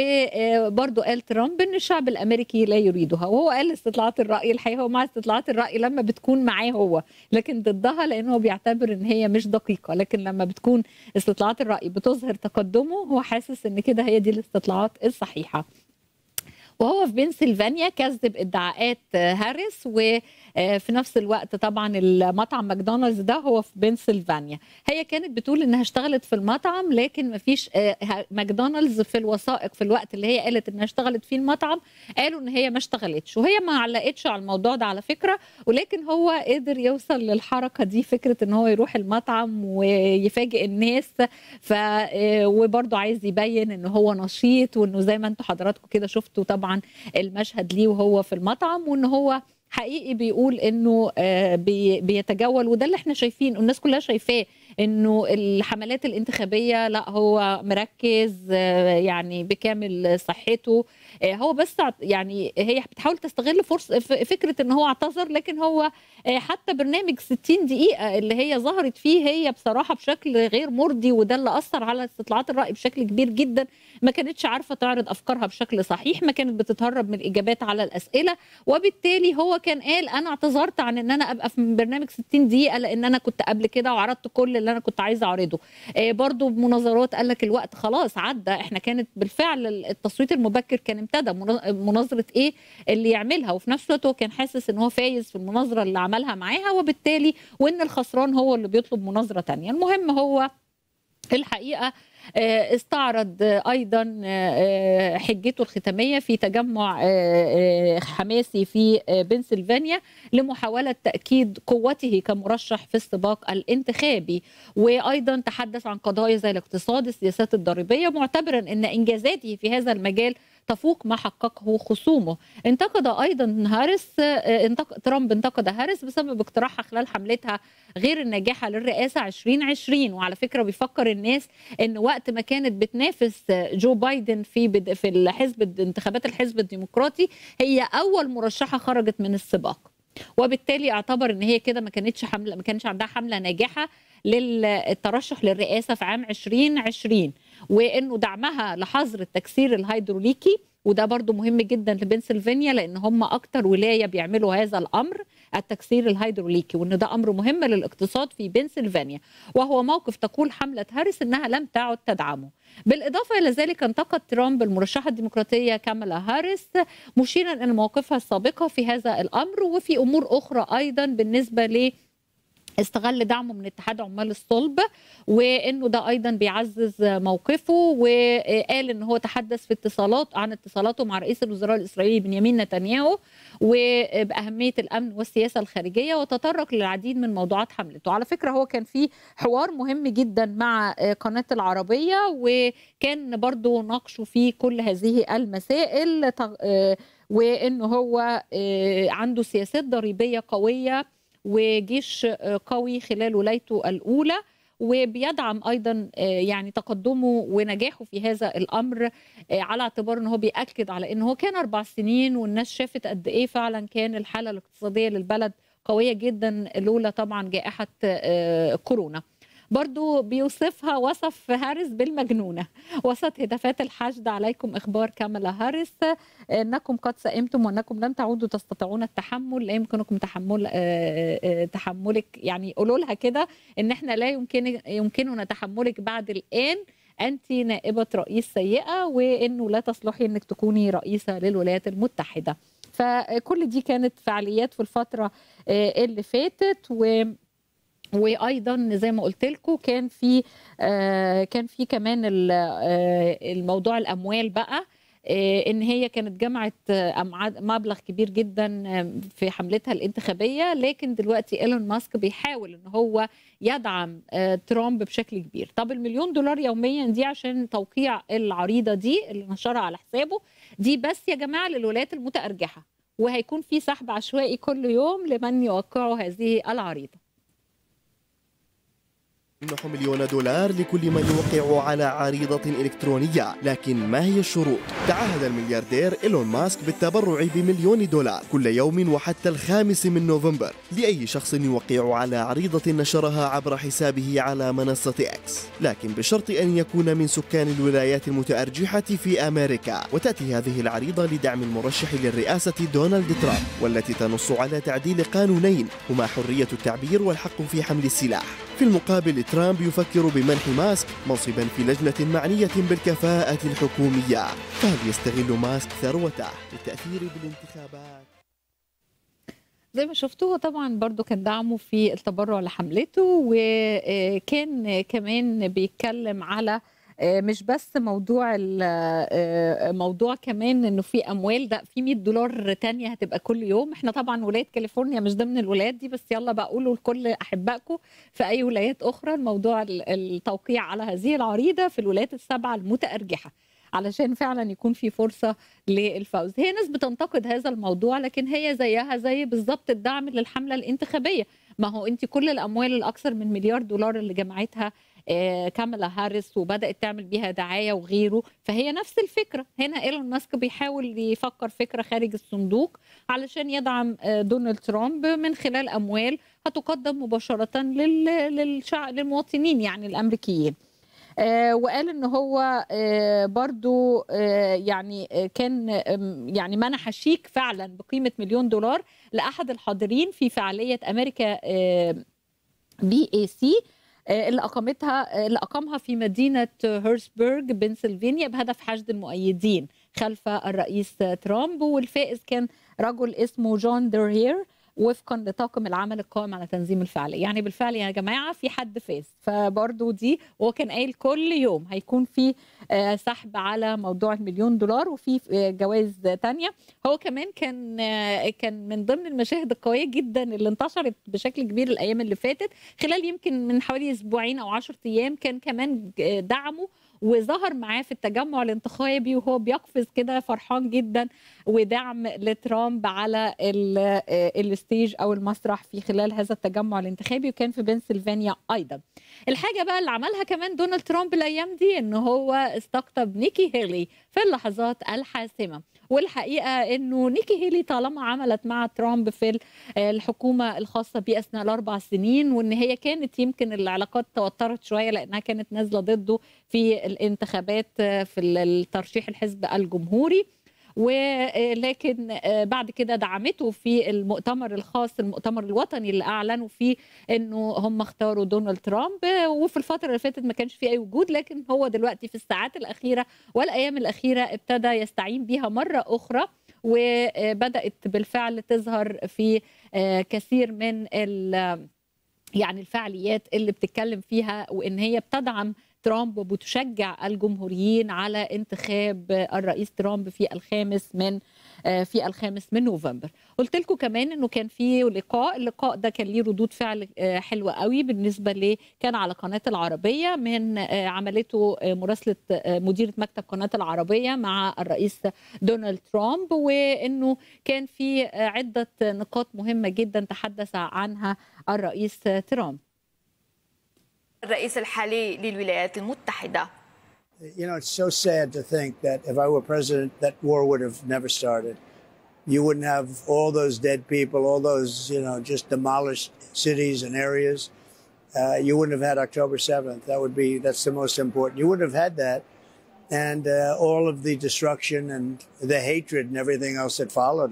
Speaker 1: وبرضه قال ترامب ان الشعب الامريكي لا يريدها وهو قال استطلاعات الراي الحقيقه هو مع استطلاعات الراي لما بتكون معاه هو لكن ضدها لانه بيعتبر ان هي مش دقيقه لكن لما بتكون استطلاعات الراي بتظهر تقدمه هو حاسس ان كده هي دي الاستطلاعات الصحيحه وهو في بنسلفانيا كذب ادعاءات هاريس وفي نفس الوقت طبعا المطعم ماكدونالدز ده هو في بنسلفانيا هي كانت بتقول انها اشتغلت في المطعم لكن ما فيش ماكدونالدز في الوثائق في الوقت اللي هي قالت انها اشتغلت فيه المطعم قالوا ان هي ما اشتغلتش وهي ما علقتش على الموضوع ده على فكره ولكن هو قدر يوصل للحركه دي فكره ان هو يروح المطعم ويفاجئ الناس ف وبرضه عايز يبين ان هو نشيط وانه زي ما انتم حضراتكم كده شفتوا طبعا المشهد ليه وهو في المطعم وان هو حقيقي بيقول انه آه، بي- بيتجول وده اللي احنا شايفين الناس كلها شايفاه انه الحملات الانتخابيه لا هو مركز آه، يعني بكامل صحته آه، هو بس عط- يعني هي بتحاول تستغل فرصه ف- فكره ان هو اعتذر لكن هو آه، حتى برنامج 60 دقيقه اللي هي ظهرت فيه هي بصراحه بشكل غير مرضي وده اللي اثر على استطلاعات الراي بشكل كبير جدا ما كانتش عارفه تعرض افكارها بشكل صحيح ما كانت بتتهرب من الاجابات على الاسئله وبالتالي هو كان قال انا اعتذرت عن ان انا ابقى في برنامج 60 دقيقه لان انا كنت قبل كده وعرضت كل اللي انا كنت عايزه اعرضه آه، برضو بمناظرات قال لك الوقت خلاص عدى احنا كانت بالفعل التصويت المبكر كان ابتدى منا- مناظره ايه اللي يعملها وفي نفس الوقت هو كان حاسس ان هو فايز في المناظره اللي عملها معاها وبالتالي وان الخسران هو اللي بيطلب مناظره تانية المهم هو الحقيقه آه، استعرض آه، ايضا آه، حجته الختاميه في تجمع آه، آه، حماسي في آه، بنسلفانيا لمحاوله تاكيد قوته كمرشح في السباق الانتخابي وايضا تحدث عن قضايا زي الاقتصاد السياسات الضريبيه معتبرا ان انجازاته في هذا المجال تفوق ما حققه خصومه انتقد ايضا هاريس آه، انتق... ترامب انتقد هاريس بسبب اقتراحها خلال حملتها غير الناجحه للرئاسه 2020 وعلى فكره بيفكر الناس ان وقت ما كانت بتنافس جو بايدن في بد... في الحزب انتخابات الحزب الديمقراطي هي اول مرشحه خرجت من السباق وبالتالي اعتبر ان هي كده ما كانتش حمله ما كانش عندها حمله ناجحه للترشح للرئاسه في عام 2020 وانه دعمها لحظر التكسير الهيدروليكي وده برضو مهم جدا لبنسلفانيا لان هم اكتر ولايه بيعملوا هذا الامر التكسير الهيدروليكي وان ده امر مهم للاقتصاد في بنسلفانيا وهو موقف تقول حمله هاريس انها لم تعد تدعمه بالاضافه الى ذلك انتقد ترامب المرشحه الديمقراطيه كامالا هاريس مشيرا الى مواقفها السابقه في هذا الامر وفي امور اخرى ايضا بالنسبه ل استغل دعمه من اتحاد عمال الصلب وانه ده ايضا بيعزز موقفه وقال ان هو تحدث في اتصالات عن اتصالاته مع رئيس الوزراء الاسرائيلي بنيامين نتنياهو وباهميه الامن والسياسه الخارجيه وتطرق للعديد من موضوعات حملته على فكره هو كان في حوار مهم جدا مع قناه العربيه وكان برضو ناقشوا فيه كل هذه المسائل وانه هو عنده سياسات ضريبيه قويه وجيش قوي خلال ولايته الاولى وبيدعم ايضا يعني تقدمه ونجاحه في هذا الامر على اعتبار ان هو بياكد على ان هو كان اربع سنين والناس شافت قد ايه فعلا كان الحاله الاقتصاديه للبلد قويه جدا لولا طبعا جائحه كورونا برضو بيوصفها وصف هاريس بالمجنونة وسط هتافات الحشد عليكم إخبار كاملا هاريس أنكم قد سئمتم وأنكم لن تعودوا تستطيعون التحمل لا يمكنكم تحمل تحملك يعني قولوا لها كده إن إحنا لا يمكن يمكننا تحملك بعد الآن أنت نائبة رئيس سيئة وإنه لا تصلحي إنك تكوني رئيسة للولايات المتحدة فكل دي كانت فعاليات في الفترة اللي فاتت و وايضا زي ما قلت لكم كان في آه كان في كمان آه الموضوع الاموال بقى آه ان هي كانت جمعت مبلغ كبير جدا في حملتها الانتخابيه لكن دلوقتي ايلون ماسك بيحاول ان هو يدعم ترامب بشكل كبير طب المليون دولار يوميا دي عشان توقيع العريضه دي اللي نشرها على حسابه دي بس يا جماعه للولايات المتارجحه وهيكون في سحب عشوائي كل يوم لمن يوقعوا هذه العريضه
Speaker 6: منح مليون دولار لكل من يوقع على عريضة إلكترونية لكن ما هي الشروط؟ تعهد الملياردير إيلون ماسك بالتبرع بمليون دولار كل يوم وحتى الخامس من نوفمبر لأي شخص يوقع على عريضة نشرها عبر حسابه على منصة إكس لكن بشرط أن يكون من سكان الولايات المتأرجحة في أمريكا وتأتي هذه العريضة لدعم المرشح للرئاسة دونالد ترامب والتي تنص على تعديل قانونين هما حرية التعبير والحق في حمل السلاح في المقابل ترامب يفكر بمنح ماسك منصبا في لجنة معنية بالكفاءة الحكومية فهل يستغل ماسك ثروته للتأثير بالانتخابات؟
Speaker 1: زي ما شفتوا هو طبعا برضو كان دعمه في التبرع لحملته وكان كمان بيتكلم على مش بس موضوع موضوع كمان انه في اموال ده في 100 دولار تانية هتبقى كل يوم احنا طبعا ولايه كاليفورنيا مش ضمن الولايات دي بس يلا بقولوا لكل احبائكم في اي ولايات اخرى الموضوع التوقيع على هذه العريضه في الولايات السبعه المتارجحه علشان فعلا يكون في فرصه للفوز هي ناس بتنتقد هذا الموضوع لكن هي زيها زي بالظبط الدعم للحمله الانتخابيه ما هو انت كل الاموال الاكثر من مليار دولار اللي جمعتها كاملا هاريس وبدات تعمل بيها دعايه وغيره فهي نفس الفكره هنا ايلون ماسك بيحاول يفكر فكره خارج الصندوق علشان يدعم دونالد ترامب من خلال اموال هتقدم مباشره للشعب للمواطنين يعني الامريكيين آه وقال ان هو آه برضو آه يعني كان يعني منح شيك فعلا بقيمه مليون دولار لاحد الحاضرين في فعاليه امريكا بي اي سي اللي اقامتها اللي اقامها في مدينه هيرسبرج بنسلفانيا بهدف حشد المؤيدين خلف الرئيس ترامب والفائز كان رجل اسمه جون درهير وفقا لطاقم العمل القائم على تنظيم الفعاليه يعني بالفعل يا جماعه في حد فاز فبرضو دي هو كان قايل كل يوم هيكون في آه، سحب على موضوع المليون دولار وفي آه، جوائز تانية هو كمان كان آه، كان من ضمن المشاهد القويه جدا اللي انتشرت بشكل كبير الايام اللي فاتت خلال يمكن من حوالي اسبوعين او 10 ايام كان كمان آه، دعمه وظهر معاه في التجمع الانتخابي وهو بيقفز كده فرحان جدا ودعم لترامب على ال- آه، الستيج او المسرح في خلال هذا التجمع الانتخابي وكان في بنسلفانيا ايضا الحاجه بقى اللي عملها كمان دونالد ترامب الايام دي ان هو استقطب نيكي هيلي في اللحظات الحاسمه والحقيقه انه نيكي هيلي طالما عملت مع ترامب في ال- الحكومه الخاصه بيه اثناء الاربع سنين وان هي كانت يمكن العلاقات توترت شويه لانها كانت نازله ضده في الانتخابات آه، في الترشيح الحزب الجمهوري ولكن بعد كده دعمته في المؤتمر الخاص المؤتمر الوطني اللي اعلنوا فيه انه هم اختاروا دونالد ترامب وفي الفتره اللي فاتت ما كانش في اي وجود لكن هو دلوقتي في الساعات الاخيره والايام الاخيره ابتدى يستعين بيها مره اخرى وبدات بالفعل تظهر في كثير من ال يعني الفعاليات اللي بتتكلم فيها وان هي بتدعم ترامب وبتشجع الجمهوريين على انتخاب الرئيس ترامب في الخامس من في الخامس من نوفمبر قلت لكم كمان انه كان في لقاء اللقاء ده كان ليه ردود فعل حلوه قوي بالنسبه ل كان على قناه العربيه من عملته مراسله مديره مكتب قناه العربيه مع الرئيس دونالد ترامب وانه كان في عده نقاط مهمه جدا تحدث عنها الرئيس ترامب
Speaker 8: الرئيس الحالي للولايات المتحدة
Speaker 3: You know, it's so sad to think that if I were president, that war would have never started. You wouldn't have all those dead people, all those, you know, just demolished cities and areas. Uh, you wouldn't have had October 7th. That would be, that's the most important. You wouldn't have had that. And uh, all of the destruction and the hatred and everything else that followed.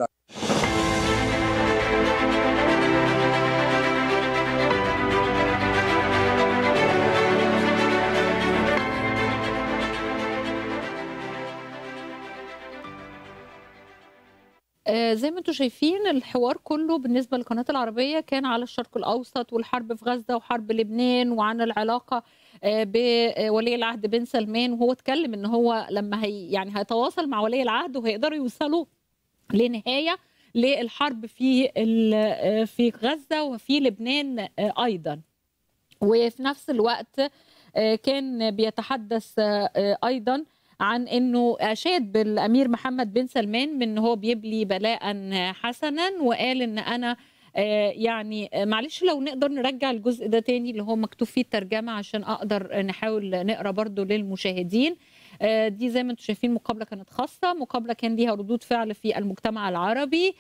Speaker 1: زي ما انتم شايفين الحوار كله بالنسبه للقناه العربيه كان على الشرق الاوسط والحرب في غزه وحرب لبنان وعن العلاقه بولي العهد بن سلمان وهو اتكلم ان هو لما هي يعني هيتواصل مع ولي العهد وهيقدروا يوصلوا لنهايه للحرب في في غزه وفي لبنان ايضا وفي نفس الوقت كان بيتحدث ايضا عن انه اشاد بالامير محمد بن سلمان من هو بيبلي بلاء حسنا وقال ان انا يعني معلش لو نقدر نرجع الجزء ده تاني اللي هو مكتوب فيه الترجمه عشان اقدر نحاول نقرا برضو للمشاهدين دي زي ما انتم شايفين مقابله كانت خاصه مقابله كان ليها ردود فعل في المجتمع العربي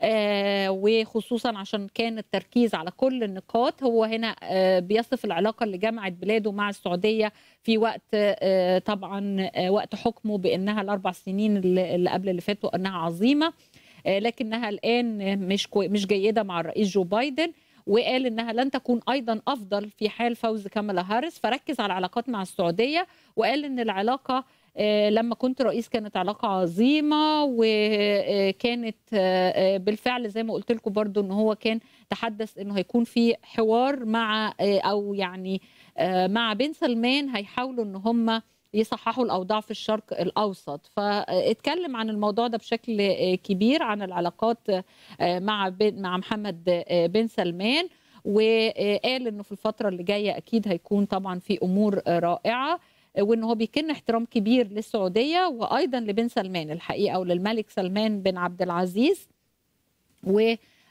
Speaker 1: وخصوصا عشان كان التركيز على كل النقاط هو هنا بيصف العلاقه اللي جمعت بلاده مع السعوديه في وقت طبعا وقت حكمه بانها الاربع سنين اللي قبل اللي فاتوا انها عظيمه لكنها الان مش مش جيده مع الرئيس جو بايدن وقال انها لن تكون ايضا افضل في حال فوز كامالا هاريس فركز على العلاقات مع السعوديه وقال ان العلاقه لما كنت رئيس كانت علاقة عظيمة وكانت بالفعل زي ما قلت لكم برضو ان هو كان تحدث انه هيكون في حوار مع او يعني مع بن سلمان هيحاولوا ان هم يصححوا الاوضاع في الشرق الاوسط فاتكلم عن الموضوع ده بشكل كبير عن العلاقات مع مع محمد بن سلمان وقال انه في الفتره اللي جايه اكيد هيكون طبعا في امور رائعه وان هو بيكن احترام كبير للسعوديه وايضا لبن سلمان الحقيقه وللملك سلمان بن عبد العزيز و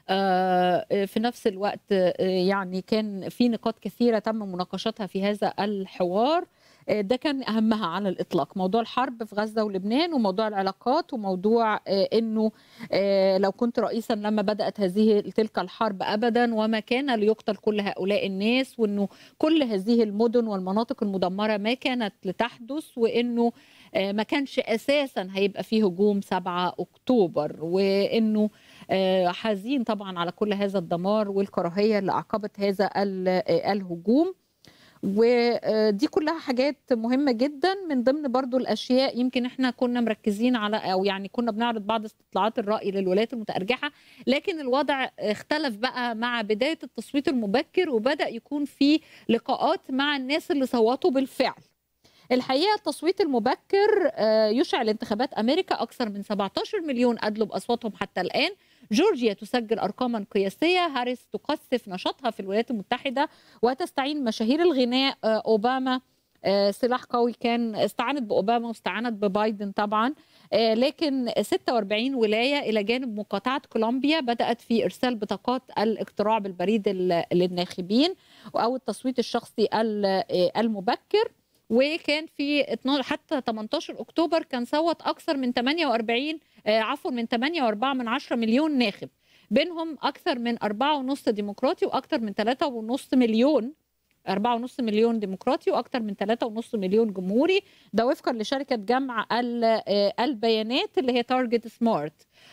Speaker 1: في نفس الوقت يعني كان في نقاط كثيره تم مناقشتها في هذا الحوار ده كان اهمها على الاطلاق موضوع الحرب في غزه ولبنان وموضوع العلاقات وموضوع انه لو كنت رئيسا لما بدات هذه تلك الحرب ابدا وما كان ليقتل كل هؤلاء الناس وانه كل هذه المدن والمناطق المدمره ما كانت لتحدث وانه ما كانش اساسا هيبقى فيه هجوم 7 اكتوبر وانه حزين طبعا على كل هذا الدمار والكراهيه اللي اعقبت هذا الهجوم ودي كلها حاجات مهمة جدا من ضمن برضو الأشياء يمكن احنا كنا مركزين على أو يعني كنا بنعرض بعض استطلاعات الرأي للولايات المتأرجحة لكن الوضع اختلف بقى مع بداية التصويت المبكر وبدأ يكون في لقاءات مع الناس اللي صوتوا بالفعل الحقيقه التصويت المبكر آه، يشعل انتخابات امريكا اكثر من 17 مليون ادلوا باصواتهم حتى الان جورجيا تسجل ارقاما قياسيه هاريس تقصف نشاطها في الولايات المتحده وتستعين مشاهير الغناء آه، اوباما آه، سلاح قوي كان استعانت باوباما واستعانت ببايدن طبعا آه، لكن 46 ولايه الى جانب مقاطعه كولومبيا بدات في ارسال بطاقات الاقتراع بالبريد ال- للناخبين او التصويت الشخصي ال- آه، المبكر وكان في 12 حتى 18 اكتوبر كان صوت اكثر من 48 آه، عفوا من 8.4 من 10 مليون ناخب بينهم اكثر من 4.5 ديمقراطي واكثر من 3.5 مليون 4.5 مليون ديمقراطي واكثر من 3.5 مليون جمهوري ده وفقا لشركه جمع ال- آه، البيانات اللي هي تارجت سمارت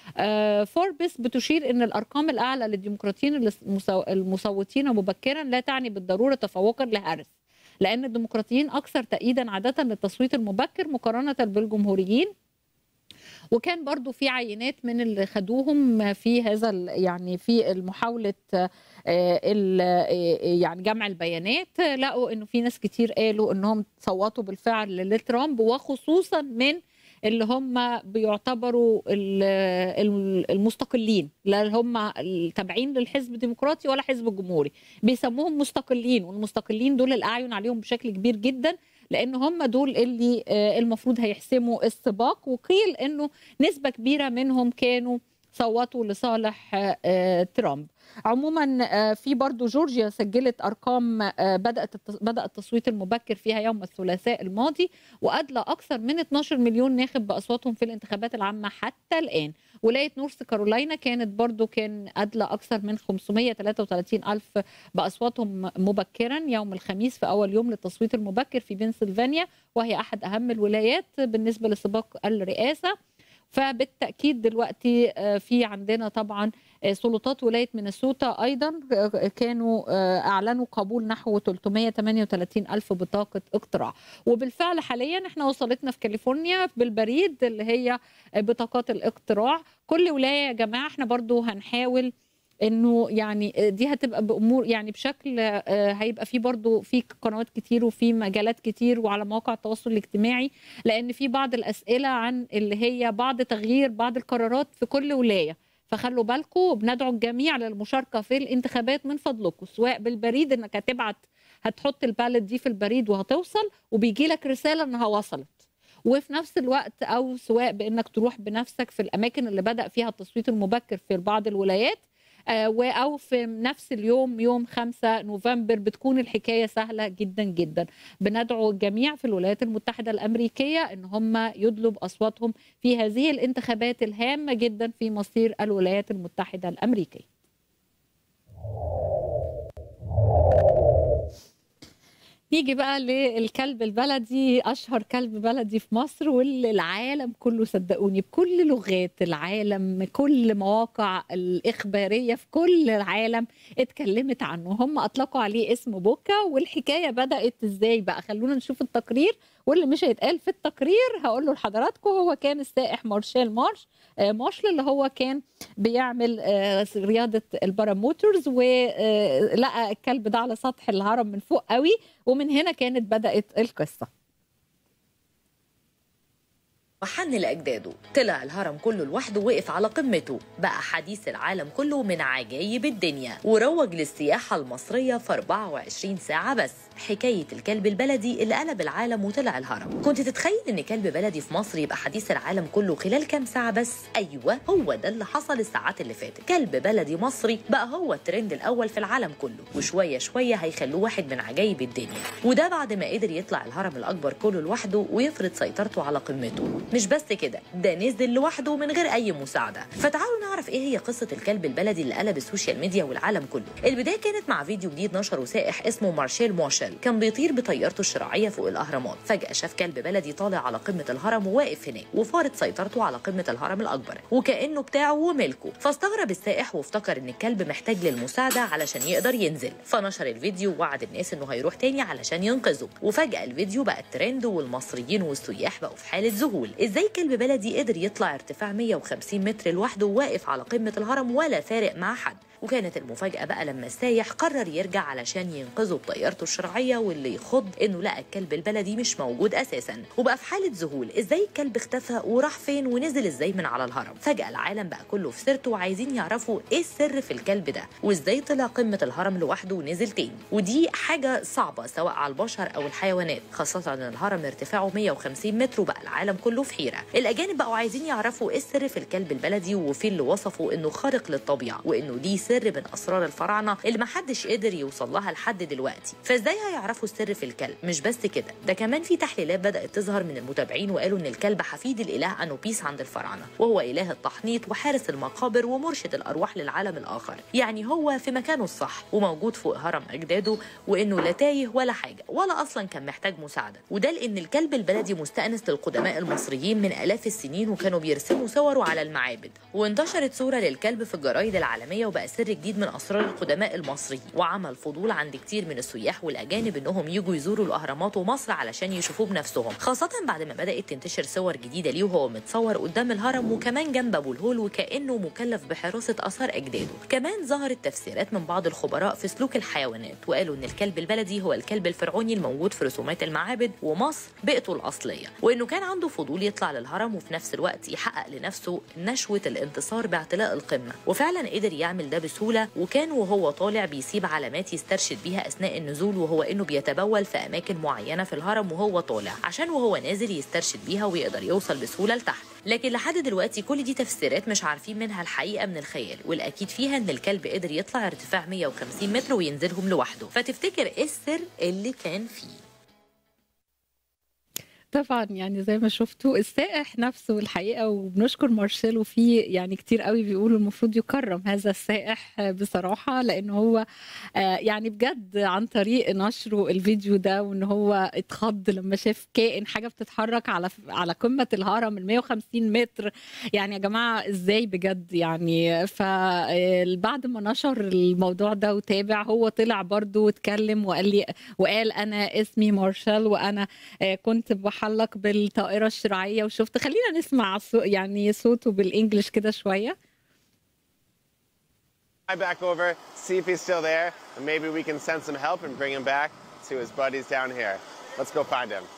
Speaker 1: فوربس بتشير ان الارقام الاعلى للديمقراطيين المصو- المصوتين مبكرا لا تعني بالضروره تفوقا لهاريس لان الديمقراطيين اكثر تأييدا عاده للتصويت المبكر مقارنه بالجمهوريين وكان برضو في عينات من اللي خدوهم في هذا ال- يعني في المحاولة آه، ال- آه، يعني جمع البيانات آه، لقوا انه في ناس كتير قالوا انهم صوتوا بالفعل لترامب وخصوصا من اللي هم بيعتبروا ال- ال- المستقلين لا هم التابعين للحزب الديمقراطي ولا حزب الجمهوري بيسموهم مستقلين والمستقلين دول الاعين عليهم بشكل كبير جدا لان هم دول اللي آه، المفروض هيحسموا السباق وقيل انه نسبه كبيره منهم كانوا صوتوا لصالح آه، آه، ترامب عموما آه، في برضو جورجيا سجلت ارقام آه، بدات التص- بدا التصويت المبكر فيها يوم الثلاثاء الماضي وادلى اكثر من 12 مليون ناخب باصواتهم في الانتخابات العامه حتى الان ولايه نورث كارولاينا كانت برضو كان ادلى اكثر من 533 الف باصواتهم مبكرا يوم الخميس في اول يوم للتصويت المبكر في بنسلفانيا وهي احد اهم الولايات بالنسبه لسباق الرئاسه فبالتاكيد دلوقتي آه، في عندنا طبعا آه، سلطات ولايه مينيسوتا ايضا آه، كانوا آه، اعلنوا قبول نحو 338 الف بطاقه اقتراع وبالفعل حاليا احنا وصلتنا في كاليفورنيا بالبريد اللي هي بطاقات الاقتراع كل ولايه يا جماعه احنا برضو هنحاول انه يعني دي هتبقى بامور يعني بشكل آه، هيبقى في برضو في قنوات كتير وفي مجالات كتير وعلى مواقع التواصل الاجتماعي لان في بعض الاسئله عن اللي هي بعض تغيير بعض القرارات في كل ولايه فخلوا بالكم بندعو الجميع للمشاركه في الانتخابات من فضلكم سواء بالبريد انك هتبعت هتحط البالت دي في البريد وهتوصل وبيجي لك رساله انها وصلت وفي نفس الوقت او سواء بانك تروح بنفسك في الاماكن اللي بدا فيها التصويت المبكر في بعض الولايات آه، و- او في نفس اليوم يوم 5 نوفمبر بتكون الحكايه سهله جدا جدا بندعو الجميع في الولايات المتحده الامريكيه ان هم يدلوا باصواتهم في هذه الانتخابات الهامه جدا في مصير الولايات المتحده الامريكيه نيجي بقى للكلب البلدي اشهر كلب بلدي في مصر واللي العالم كله صدقوني بكل لغات العالم كل مواقع الاخباريه في كل العالم اتكلمت عنه هم اطلقوا عليه اسم بوكا والحكايه بدات ازاي بقى خلونا نشوف التقرير واللي مش هيتقال في التقرير هقول له لحضراتكم هو كان السائح مارشال مارش آه، مارشل اللي هو كان بيعمل آه، رياضه الباراموترز ولقى الكلب ده على سطح الهرم من فوق قوي ومن هنا كانت بدات القصه
Speaker 9: وحن لأجداده طلع الهرم كله لوحده وقف على قمته بقى حديث العالم كله من عجايب الدنيا وروج للسياحة المصرية في 24 ساعة بس حكاية الكلب البلدي اللي قلب العالم وطلع الهرم كنت تتخيل ان كلب بلدي في مصر يبقى حديث العالم كله خلال كام ساعة بس ايوه هو ده اللي حصل الساعات اللي فاتت كلب بلدي مصري بقى هو الترند الاول في العالم كله وشوية شوية هيخلوه واحد من عجايب الدنيا وده بعد ما قدر يطلع الهرم الاكبر كله لوحده ويفرض سيطرته على قمته مش بس كده ده نزل لوحده من غير اي مساعده فتعالوا نعرف ايه هي قصه الكلب البلدي اللي قلب السوشيال ميديا والعالم كله البدايه كانت مع فيديو جديد نشره سائح اسمه مارشيل موشل مارشال كان بيطير بطيارته الشراعيه فوق الاهرامات فجاه شاف كلب بلدي طالع على قمه الهرم وواقف هناك وفارض سيطرته على قمه الهرم الاكبر وكانه بتاعه وملكه فاستغرب السائح وافتكر ان الكلب محتاج للمساعده علشان يقدر ينزل فنشر الفيديو ووعد الناس انه هيروح تاني علشان ينقذه وفجاه الفيديو بقى ترند والمصريين والسياح بقوا في حاله ذهول ازاي كلب بلدي قدر يطلع ارتفاع 150 متر لوحده وواقف على قمه الهرم ولا فارق مع حد وكانت المفاجأة بقى لما السايح قرر يرجع علشان ينقذه بطيارته الشرعية واللي يخض انه لقى الكلب البلدي مش موجود اساسا وبقى في حالة ذهول ازاي الكلب اختفى وراح فين ونزل ازاي من على الهرم فجأة العالم بقى كله في سيرته وعايزين يعرفوا ايه السر في الكلب ده وازاي طلع قمة الهرم لوحده ونزل تاني ودي حاجة صعبة سواء على البشر او الحيوانات خاصة ان الهرم ارتفاعه 150 متر وبقى العالم كله في حيرة الاجانب بقوا عايزين يعرفوا ايه السر في الكلب البلدي وفي اللي وصفوا انه خارق للطبيعة وانه دي سر من اسرار الفراعنه اللي محدش قدر يوصل لها لحد دلوقتي فازاي هيعرفوا السر في الكلب مش بس كده ده كمان في تحليلات بدات تظهر من المتابعين وقالوا ان الكلب حفيد الاله انوبيس عند الفراعنه وهو اله التحنيط وحارس المقابر ومرشد الارواح للعالم الاخر يعني هو في مكانه الصح وموجود فوق هرم اجداده وانه لا تايه ولا حاجه ولا اصلا كان محتاج مساعده وده لان الكلب البلدي مستانس للقدماء المصريين من الاف السنين وكانوا بيرسموا صوره على المعابد وانتشرت صوره للكلب في الجرايد العالميه وبقى سر جديد من اسرار القدماء المصريين وعمل فضول عند كتير من السياح والاجانب انهم يجوا يزوروا الاهرامات ومصر علشان يشوفوه بنفسهم خاصه بعد ما بدات تنتشر صور جديده ليه وهو متصور قدام الهرم وكمان جنب ابو الهول وكانه مكلف بحراسه اثار اجداده كمان ظهرت تفسيرات من بعض الخبراء في سلوك الحيوانات وقالوا ان الكلب البلدي هو الكلب الفرعوني الموجود في رسومات المعابد ومصر بيئته الاصليه وانه كان عنده فضول يطلع للهرم وفي نفس الوقت يحقق لنفسه نشوه الانتصار باعتلاء القمه وفعلا قدر يعمل ده بسهوله وكان وهو طالع بيسيب علامات يسترشد بيها اثناء النزول وهو انه بيتبول في اماكن معينه في الهرم وهو طالع عشان وهو نازل يسترشد بيها ويقدر يوصل بسهوله لتحت لكن لحد دلوقتي كل دي تفسيرات مش عارفين منها الحقيقه من الخيال والاكيد فيها ان الكلب قدر يطلع ارتفاع 150 متر وينزلهم لوحده فتفتكر ايه السر اللي كان فيه
Speaker 1: طبعا يعني زي ما شفتوا السائح نفسه الحقيقه وبنشكر مارشيلو فيه يعني كتير قوي بيقولوا المفروض يكرم هذا السائح بصراحه لان هو يعني بجد عن طريق نشره الفيديو ده وان هو اتخض لما شاف كائن حاجه بتتحرك على على قمه الهرم ال 150 متر يعني يا جماعه ازاي بجد يعني فبعد ما نشر الموضوع ده وتابع هو طلع برضه واتكلم وقال لي وقال انا اسمي مارشال وانا كنت بح حلق بالطائره الشراعيه وشفت خلينا نسمع يعني صوته بالانجلش كده شويه
Speaker 10: back over see if he's still there and maybe we can send some help and bring him back to his buddies down here let's go find him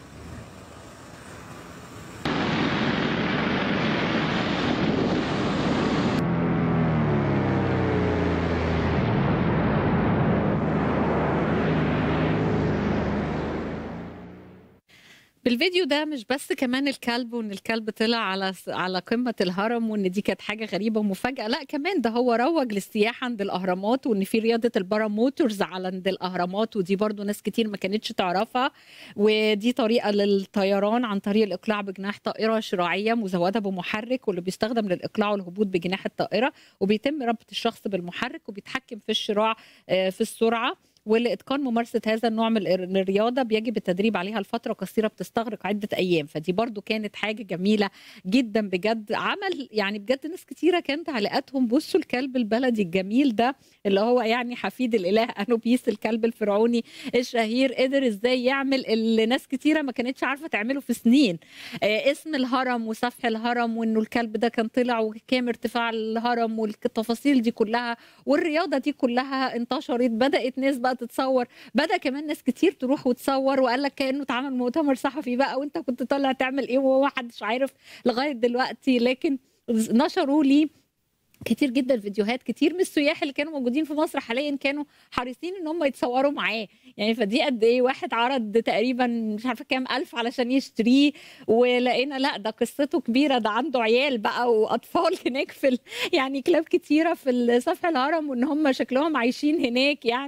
Speaker 1: بالفيديو ده مش بس كمان الكلب وان الكلب طلع على على قمه الهرم وان دي كانت حاجه غريبه ومفاجاه لا كمان ده هو روج للسياحه عند الاهرامات وان في رياضه الباراموتورز على عند الاهرامات ودي برضو ناس كتير ما كانتش تعرفها ودي طريقه للطيران عن طريق الاقلاع بجناح طائره شراعيه مزوده بمحرك واللي بيستخدم للاقلاع والهبوط بجناح الطائره وبيتم ربط الشخص بالمحرك وبيتحكم في الشراع في السرعه ولاتقان ممارسه هذا النوع من الرياضه بيجب التدريب عليها لفتره قصيره بتستغرق عده ايام فدي برضو كانت حاجه جميله جدا بجد عمل يعني بجد ناس كتيره كان تعليقاتهم بصوا الكلب البلدي الجميل ده اللي هو يعني حفيد الاله انوبيس الكلب الفرعوني الشهير قدر ازاي يعمل اللي ناس كتيره ما كانتش عارفه تعمله في سنين آه اسم الهرم وسفح الهرم وانه الكلب ده كان طلع وكام ارتفاع الهرم والتفاصيل دي كلها والرياضه دي كلها انتشرت بدات ناس بقى تتصور بدا كمان ناس كتير تروح وتصور وقال لك كانه اتعمل مؤتمر صحفي بقى وانت كنت طالع تعمل ايه وهو محدش عارف لغايه دلوقتي لكن نشروا لي كتير جدا فيديوهات كتير من السياح اللي كانوا موجودين في مصر حاليا كانوا حريصين ان هم يتصوروا معاه يعني فدي قد ايه واحد عرض تقريبا مش عارفه كام الف علشان يشتريه ولقينا لا ده قصته كبيره ده عنده عيال بقى واطفال هناك في ال... يعني كلاب كتيره في سفح الهرم وان هم شكلهم عايشين هناك يعني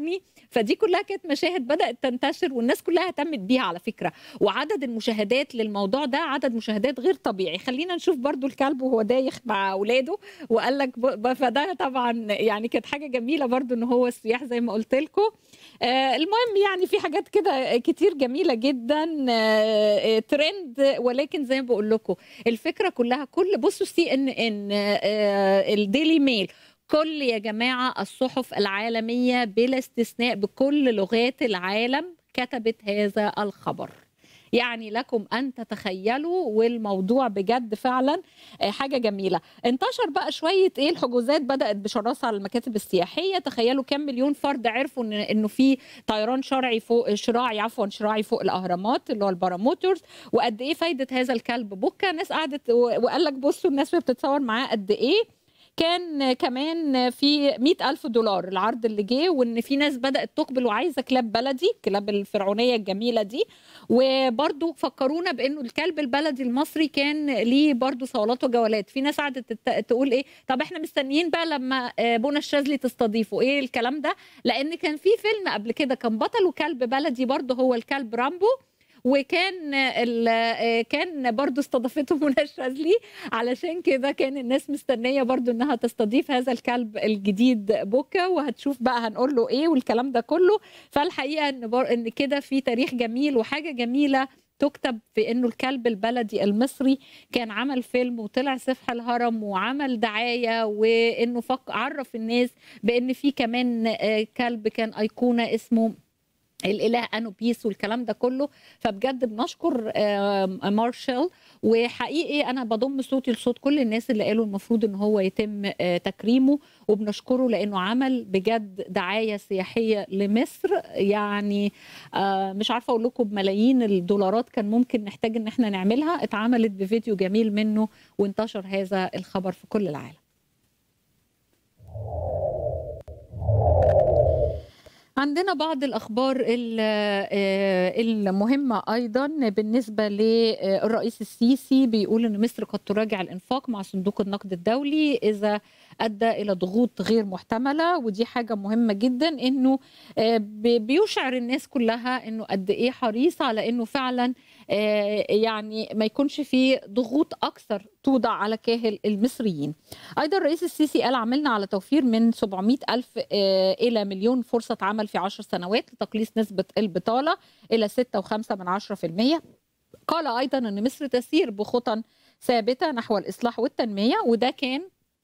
Speaker 1: فدي كلها كانت مشاهد بدات تنتشر والناس كلها اهتمت بيها على فكره وعدد المشاهدات للموضوع ده عدد مشاهدات غير طبيعي خلينا نشوف برضو الكلب وهو دايخ مع اولاده وقال لك ب- فده طبعا يعني كانت حاجه جميله برضو ان هو السياح زي ما قلت لكم آه، المهم يعني في حاجات كده كتير جميله جدا آه، آه، ترند ولكن زي ما بقول لكم الفكره كلها كل بصوا سي ان ان الديلي ميل كل يا جماعه الصحف العالميه بلا استثناء بكل لغات العالم كتبت هذا الخبر يعني لكم ان تتخيلوا والموضوع بجد فعلا آه، حاجه جميله انتشر بقى شويه ايه الحجوزات بدات بشراسه على المكاتب السياحيه تخيلوا كم مليون فرد عرفوا ان انه في طيران شرعي فوق شراعي عفوا شراعي فوق الاهرامات اللي هو الباراموتورز وقد ايه فايده هذا الكلب بوكا ناس قعدت و- وقال لك بصوا الناس وهي بتتصور معاه قد ايه كان كمان في مئة ألف دولار العرض اللي جه وإن في ناس بدأت تقبل وعايزة كلاب بلدي كلاب الفرعونية الجميلة دي وبرضو فكرونا بأنه الكلب البلدي المصري كان ليه برضو صولات وجولات في ناس قعدت تت- تقول إيه طب إحنا مستنيين بقى لما آه، بونا الشاذلي تستضيفه إيه الكلام ده لأن كان في فيلم قبل كده كان بطله كلب بلدي برضو هو الكلب رامبو وكان ال- كان برضو استضافته منى الشاذلي علشان كده كان الناس مستنيه برضو انها تستضيف هذا الكلب الجديد بوكا وهتشوف بقى هنقول له ايه والكلام ده كله فالحقيقه ان بر... ان كده في تاريخ جميل وحاجه جميله تكتب في انه الكلب البلدي المصري كان عمل فيلم وطلع سفح الهرم وعمل دعايه وانه فك... عرف الناس بان في كمان آه، كلب كان ايقونه اسمه الاله انوبيس والكلام ده كله فبجد بنشكر آه، مارشال وحقيقي انا بضم صوتي لصوت كل الناس اللي قالوا المفروض ان هو يتم آه، تكريمه وبنشكره لانه عمل بجد دعايه سياحيه لمصر يعني آه، مش عارفه اقول لكم بملايين الدولارات كان ممكن نحتاج ان احنا نعملها اتعملت بفيديو جميل منه وانتشر هذا الخبر في كل العالم عندنا بعض الأخبار ال- آه، المهمة أيضا بالنسبة للرئيس السيسي بيقول أن مصر قد تراجع الإنفاق مع صندوق النقد الدولي إذا أدى إلى ضغوط غير محتملة ودي حاجة مهمة جدا أنه آه، بي- بيشعر الناس كلها أنه قد إيه حريص على أنه فعلا آه، يعني ما يكونش في ضغوط أكثر توضع على كاهل المصريين أيضا الرئيس السيسي قال عملنا على توفير من 700 ألف آه، إلى مليون فرصة عمل في 10 سنوات لتقليص نسبة البطالة إلى 6.5 من 10% قال أيضا أن مصر تسير بخطى ثابتة نحو الإصلاح والتنمية وده كان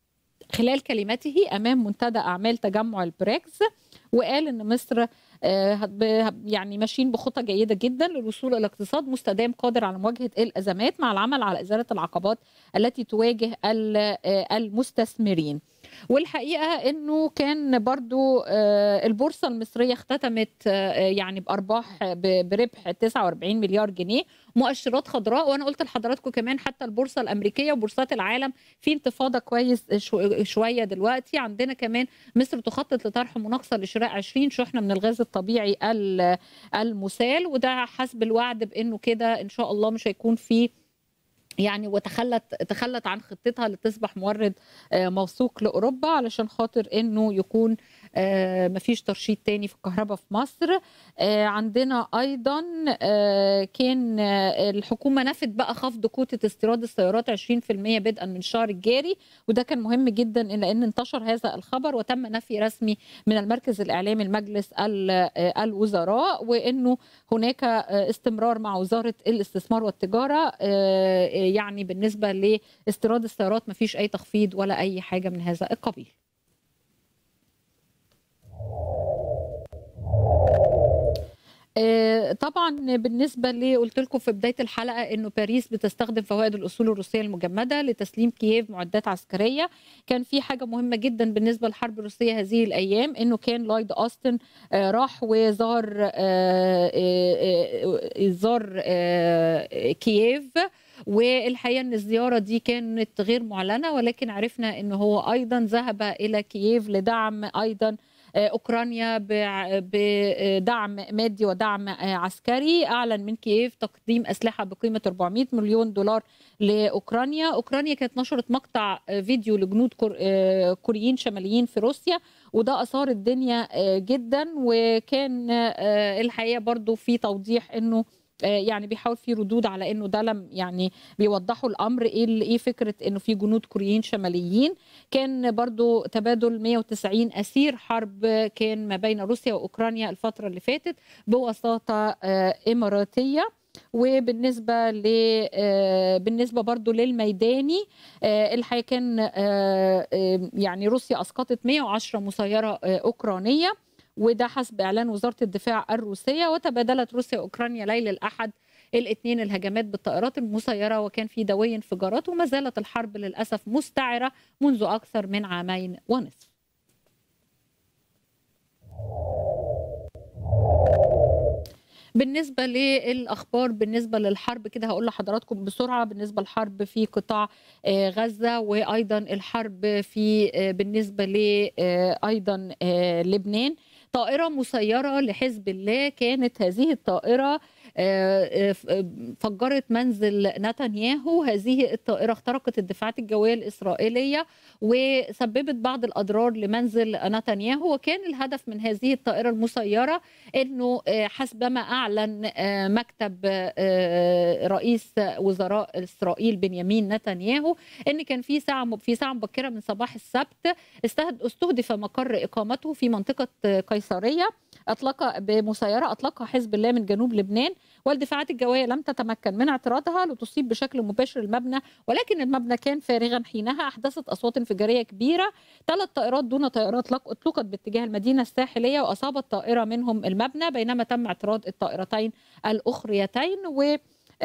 Speaker 1: خلال كلمته امام منتدى اعمال تجمع البريكس وقال ان مصر آه، هت- ب- يعني ماشيين بخطى جيده جدا للوصول الى اقتصاد مستدام قادر على مواجهه الازمات مع العمل على ازاله العقبات التي تواجه ال- آه، المستثمرين والحقيقه انه كان برضو آه، البورصه المصريه اختتمت آه، يعني بارباح ب- بربح 49 مليار جنيه مؤشرات خضراء وانا قلت لحضراتكم كمان حتى البورصه الامريكيه وبورصات العالم في انتفاضه كويس شو- شويه دلوقتي عندنا كمان مصر تخطط لطرح مناقصه لشراء 20 شحنه من الغاز الطبيعي ال- المسال وده حسب الوعد بانه كده ان شاء الله مش هيكون في يعني وتخلت تخلت عن خطتها لتصبح مورد آه، موثوق لاوروبا علشان خاطر انه يكون آه، مفيش ترشيد تاني في الكهرباء في مصر آه، عندنا ايضا آه، كان آه، الحكومه نفت بقى خفض كوته استيراد السيارات 20% بدءا من الشهر الجاري وده كان مهم جدا لان انتشر هذا الخبر وتم نفي رسمي من المركز الاعلامي المجلس ال- آه، الوزراء وانه هناك آه، استمرار مع وزاره الاستثمار والتجاره آه، يعني بالنسبه لاستيراد السيارات ما فيش اي تخفيض ولا اي حاجه من هذا القبيل آه، طبعا بالنسبه لي قلت لكم في بدايه الحلقه انه باريس بتستخدم فوائد الاصول الروسيه المجمده لتسليم كييف معدات عسكريه كان في حاجه مهمه جدا بالنسبه للحرب الروسيه هذه الايام انه كان لويد اوستن آه، راح وزار آه، آه، آه، زار آه، كييف والحقيقه ان الزياره دي كانت غير معلنه ولكن عرفنا ان هو ايضا ذهب الى كييف لدعم ايضا اوكرانيا بدعم مادي ودعم عسكري اعلن من كييف تقديم اسلحه بقيمه 400 مليون دولار لاوكرانيا اوكرانيا كانت نشرت مقطع فيديو لجنود كوريين شماليين في روسيا وده اثار الدنيا جدا وكان الحقيقه برضو في توضيح انه يعني بيحاول في ردود على انه ده لم يعني بيوضحوا الامر ايه ايه فكره انه في جنود كوريين شماليين كان برضو تبادل 190 اسير حرب كان ما بين روسيا واوكرانيا الفتره اللي فاتت بوساطه اماراتيه وبالنسبه ل بالنسبه برضو للميداني الحقيقه كان يعني روسيا اسقطت 110 مسيره اوكرانيه وده حسب اعلان وزاره الدفاع الروسيه وتبادلت روسيا واوكرانيا ليله الاحد الاثنين الهجمات بالطائرات المسيره وكان في دوي انفجارات وما زالت الحرب للاسف مستعره منذ اكثر من عامين ونصف. بالنسبة للأخبار بالنسبة للحرب كده هقول لحضراتكم بسرعة بالنسبة للحرب في قطاع غزة وأيضا الحرب في بالنسبة ل أيضا لبنان طائرة مسيرة لحزب الله كانت هذه الطائرة فجرت منزل نتنياهو هذه الطائرة اخترقت الدفاعات الجوية الإسرائيلية وسببت بعض الأضرار لمنزل نتنياهو وكان الهدف من هذه الطائرة المسيرة أنه حسبما أعلن مكتب رئيس وزراء إسرائيل بنيامين نتنياهو أن كان في ساعة في ساعة مبكرة من صباح السبت استهدف مقر إقامته في منطقة قيصرية أطلق بمسيرة أطلقها حزب الله من جنوب لبنان والدفاعات الجوية لم تتمكن من اعتراضها لتصيب بشكل مباشر المبنى ولكن المبنى كان فارغا حينها أحدثت أصوات انفجارية كبيرة ثلاث طائرات دون طائرات أطلقت باتجاه المدينة الساحلية وأصابت طائرة منهم المبنى بينما تم اعتراض الطائرتين الأخريتين و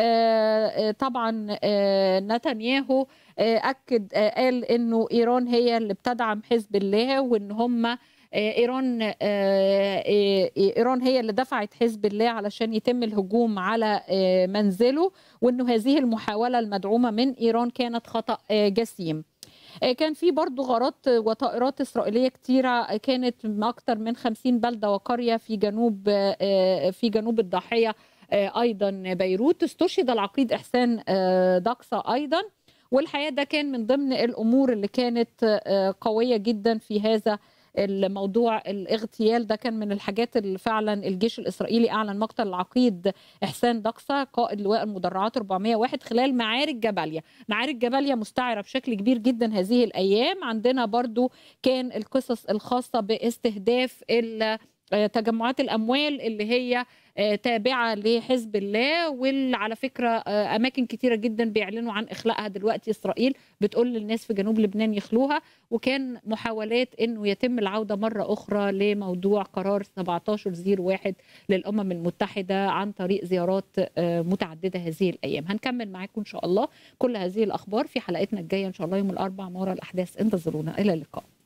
Speaker 1: طبعا نتنياهو اكد قال انه ايران هي اللي بتدعم حزب الله وان هم ايران ايران هي اللي دفعت حزب الله علشان يتم الهجوم على منزله وانه هذه المحاوله المدعومه من ايران كانت خطا جسيم كان في برضو غارات وطائرات إسرائيلية كتيرة كانت أكثر من 50 بلدة وقرية في جنوب في جنوب الضاحية أيضا بيروت استشهد العقيد إحسان دقصة أيضا والحقيقة ده كان من ضمن الأمور اللي كانت قوية جدا في هذا الموضوع الاغتيال ده كان من الحاجات اللي فعلا الجيش الاسرائيلي اعلن مقتل العقيد احسان دقصه قائد لواء المدرعات 401 خلال معارك جباليا معارك جباليا مستعره بشكل كبير جدا هذه الايام عندنا برضو كان القصص الخاصه باستهداف تجمعات الاموال اللي هي تابعه لحزب الله واللي على فكره اماكن كتيره جدا بيعلنوا عن اخلاءها دلوقتي اسرائيل بتقول للناس في جنوب لبنان يخلوها وكان محاولات انه يتم العوده مره اخرى لموضوع قرار 1701 للامم المتحده عن طريق زيارات متعدده هذه الايام هنكمل معاكم ان شاء الله كل هذه الاخبار في حلقتنا الجايه ان شاء الله يوم الاربعاء ما وراء الاحداث انتظرونا الى اللقاء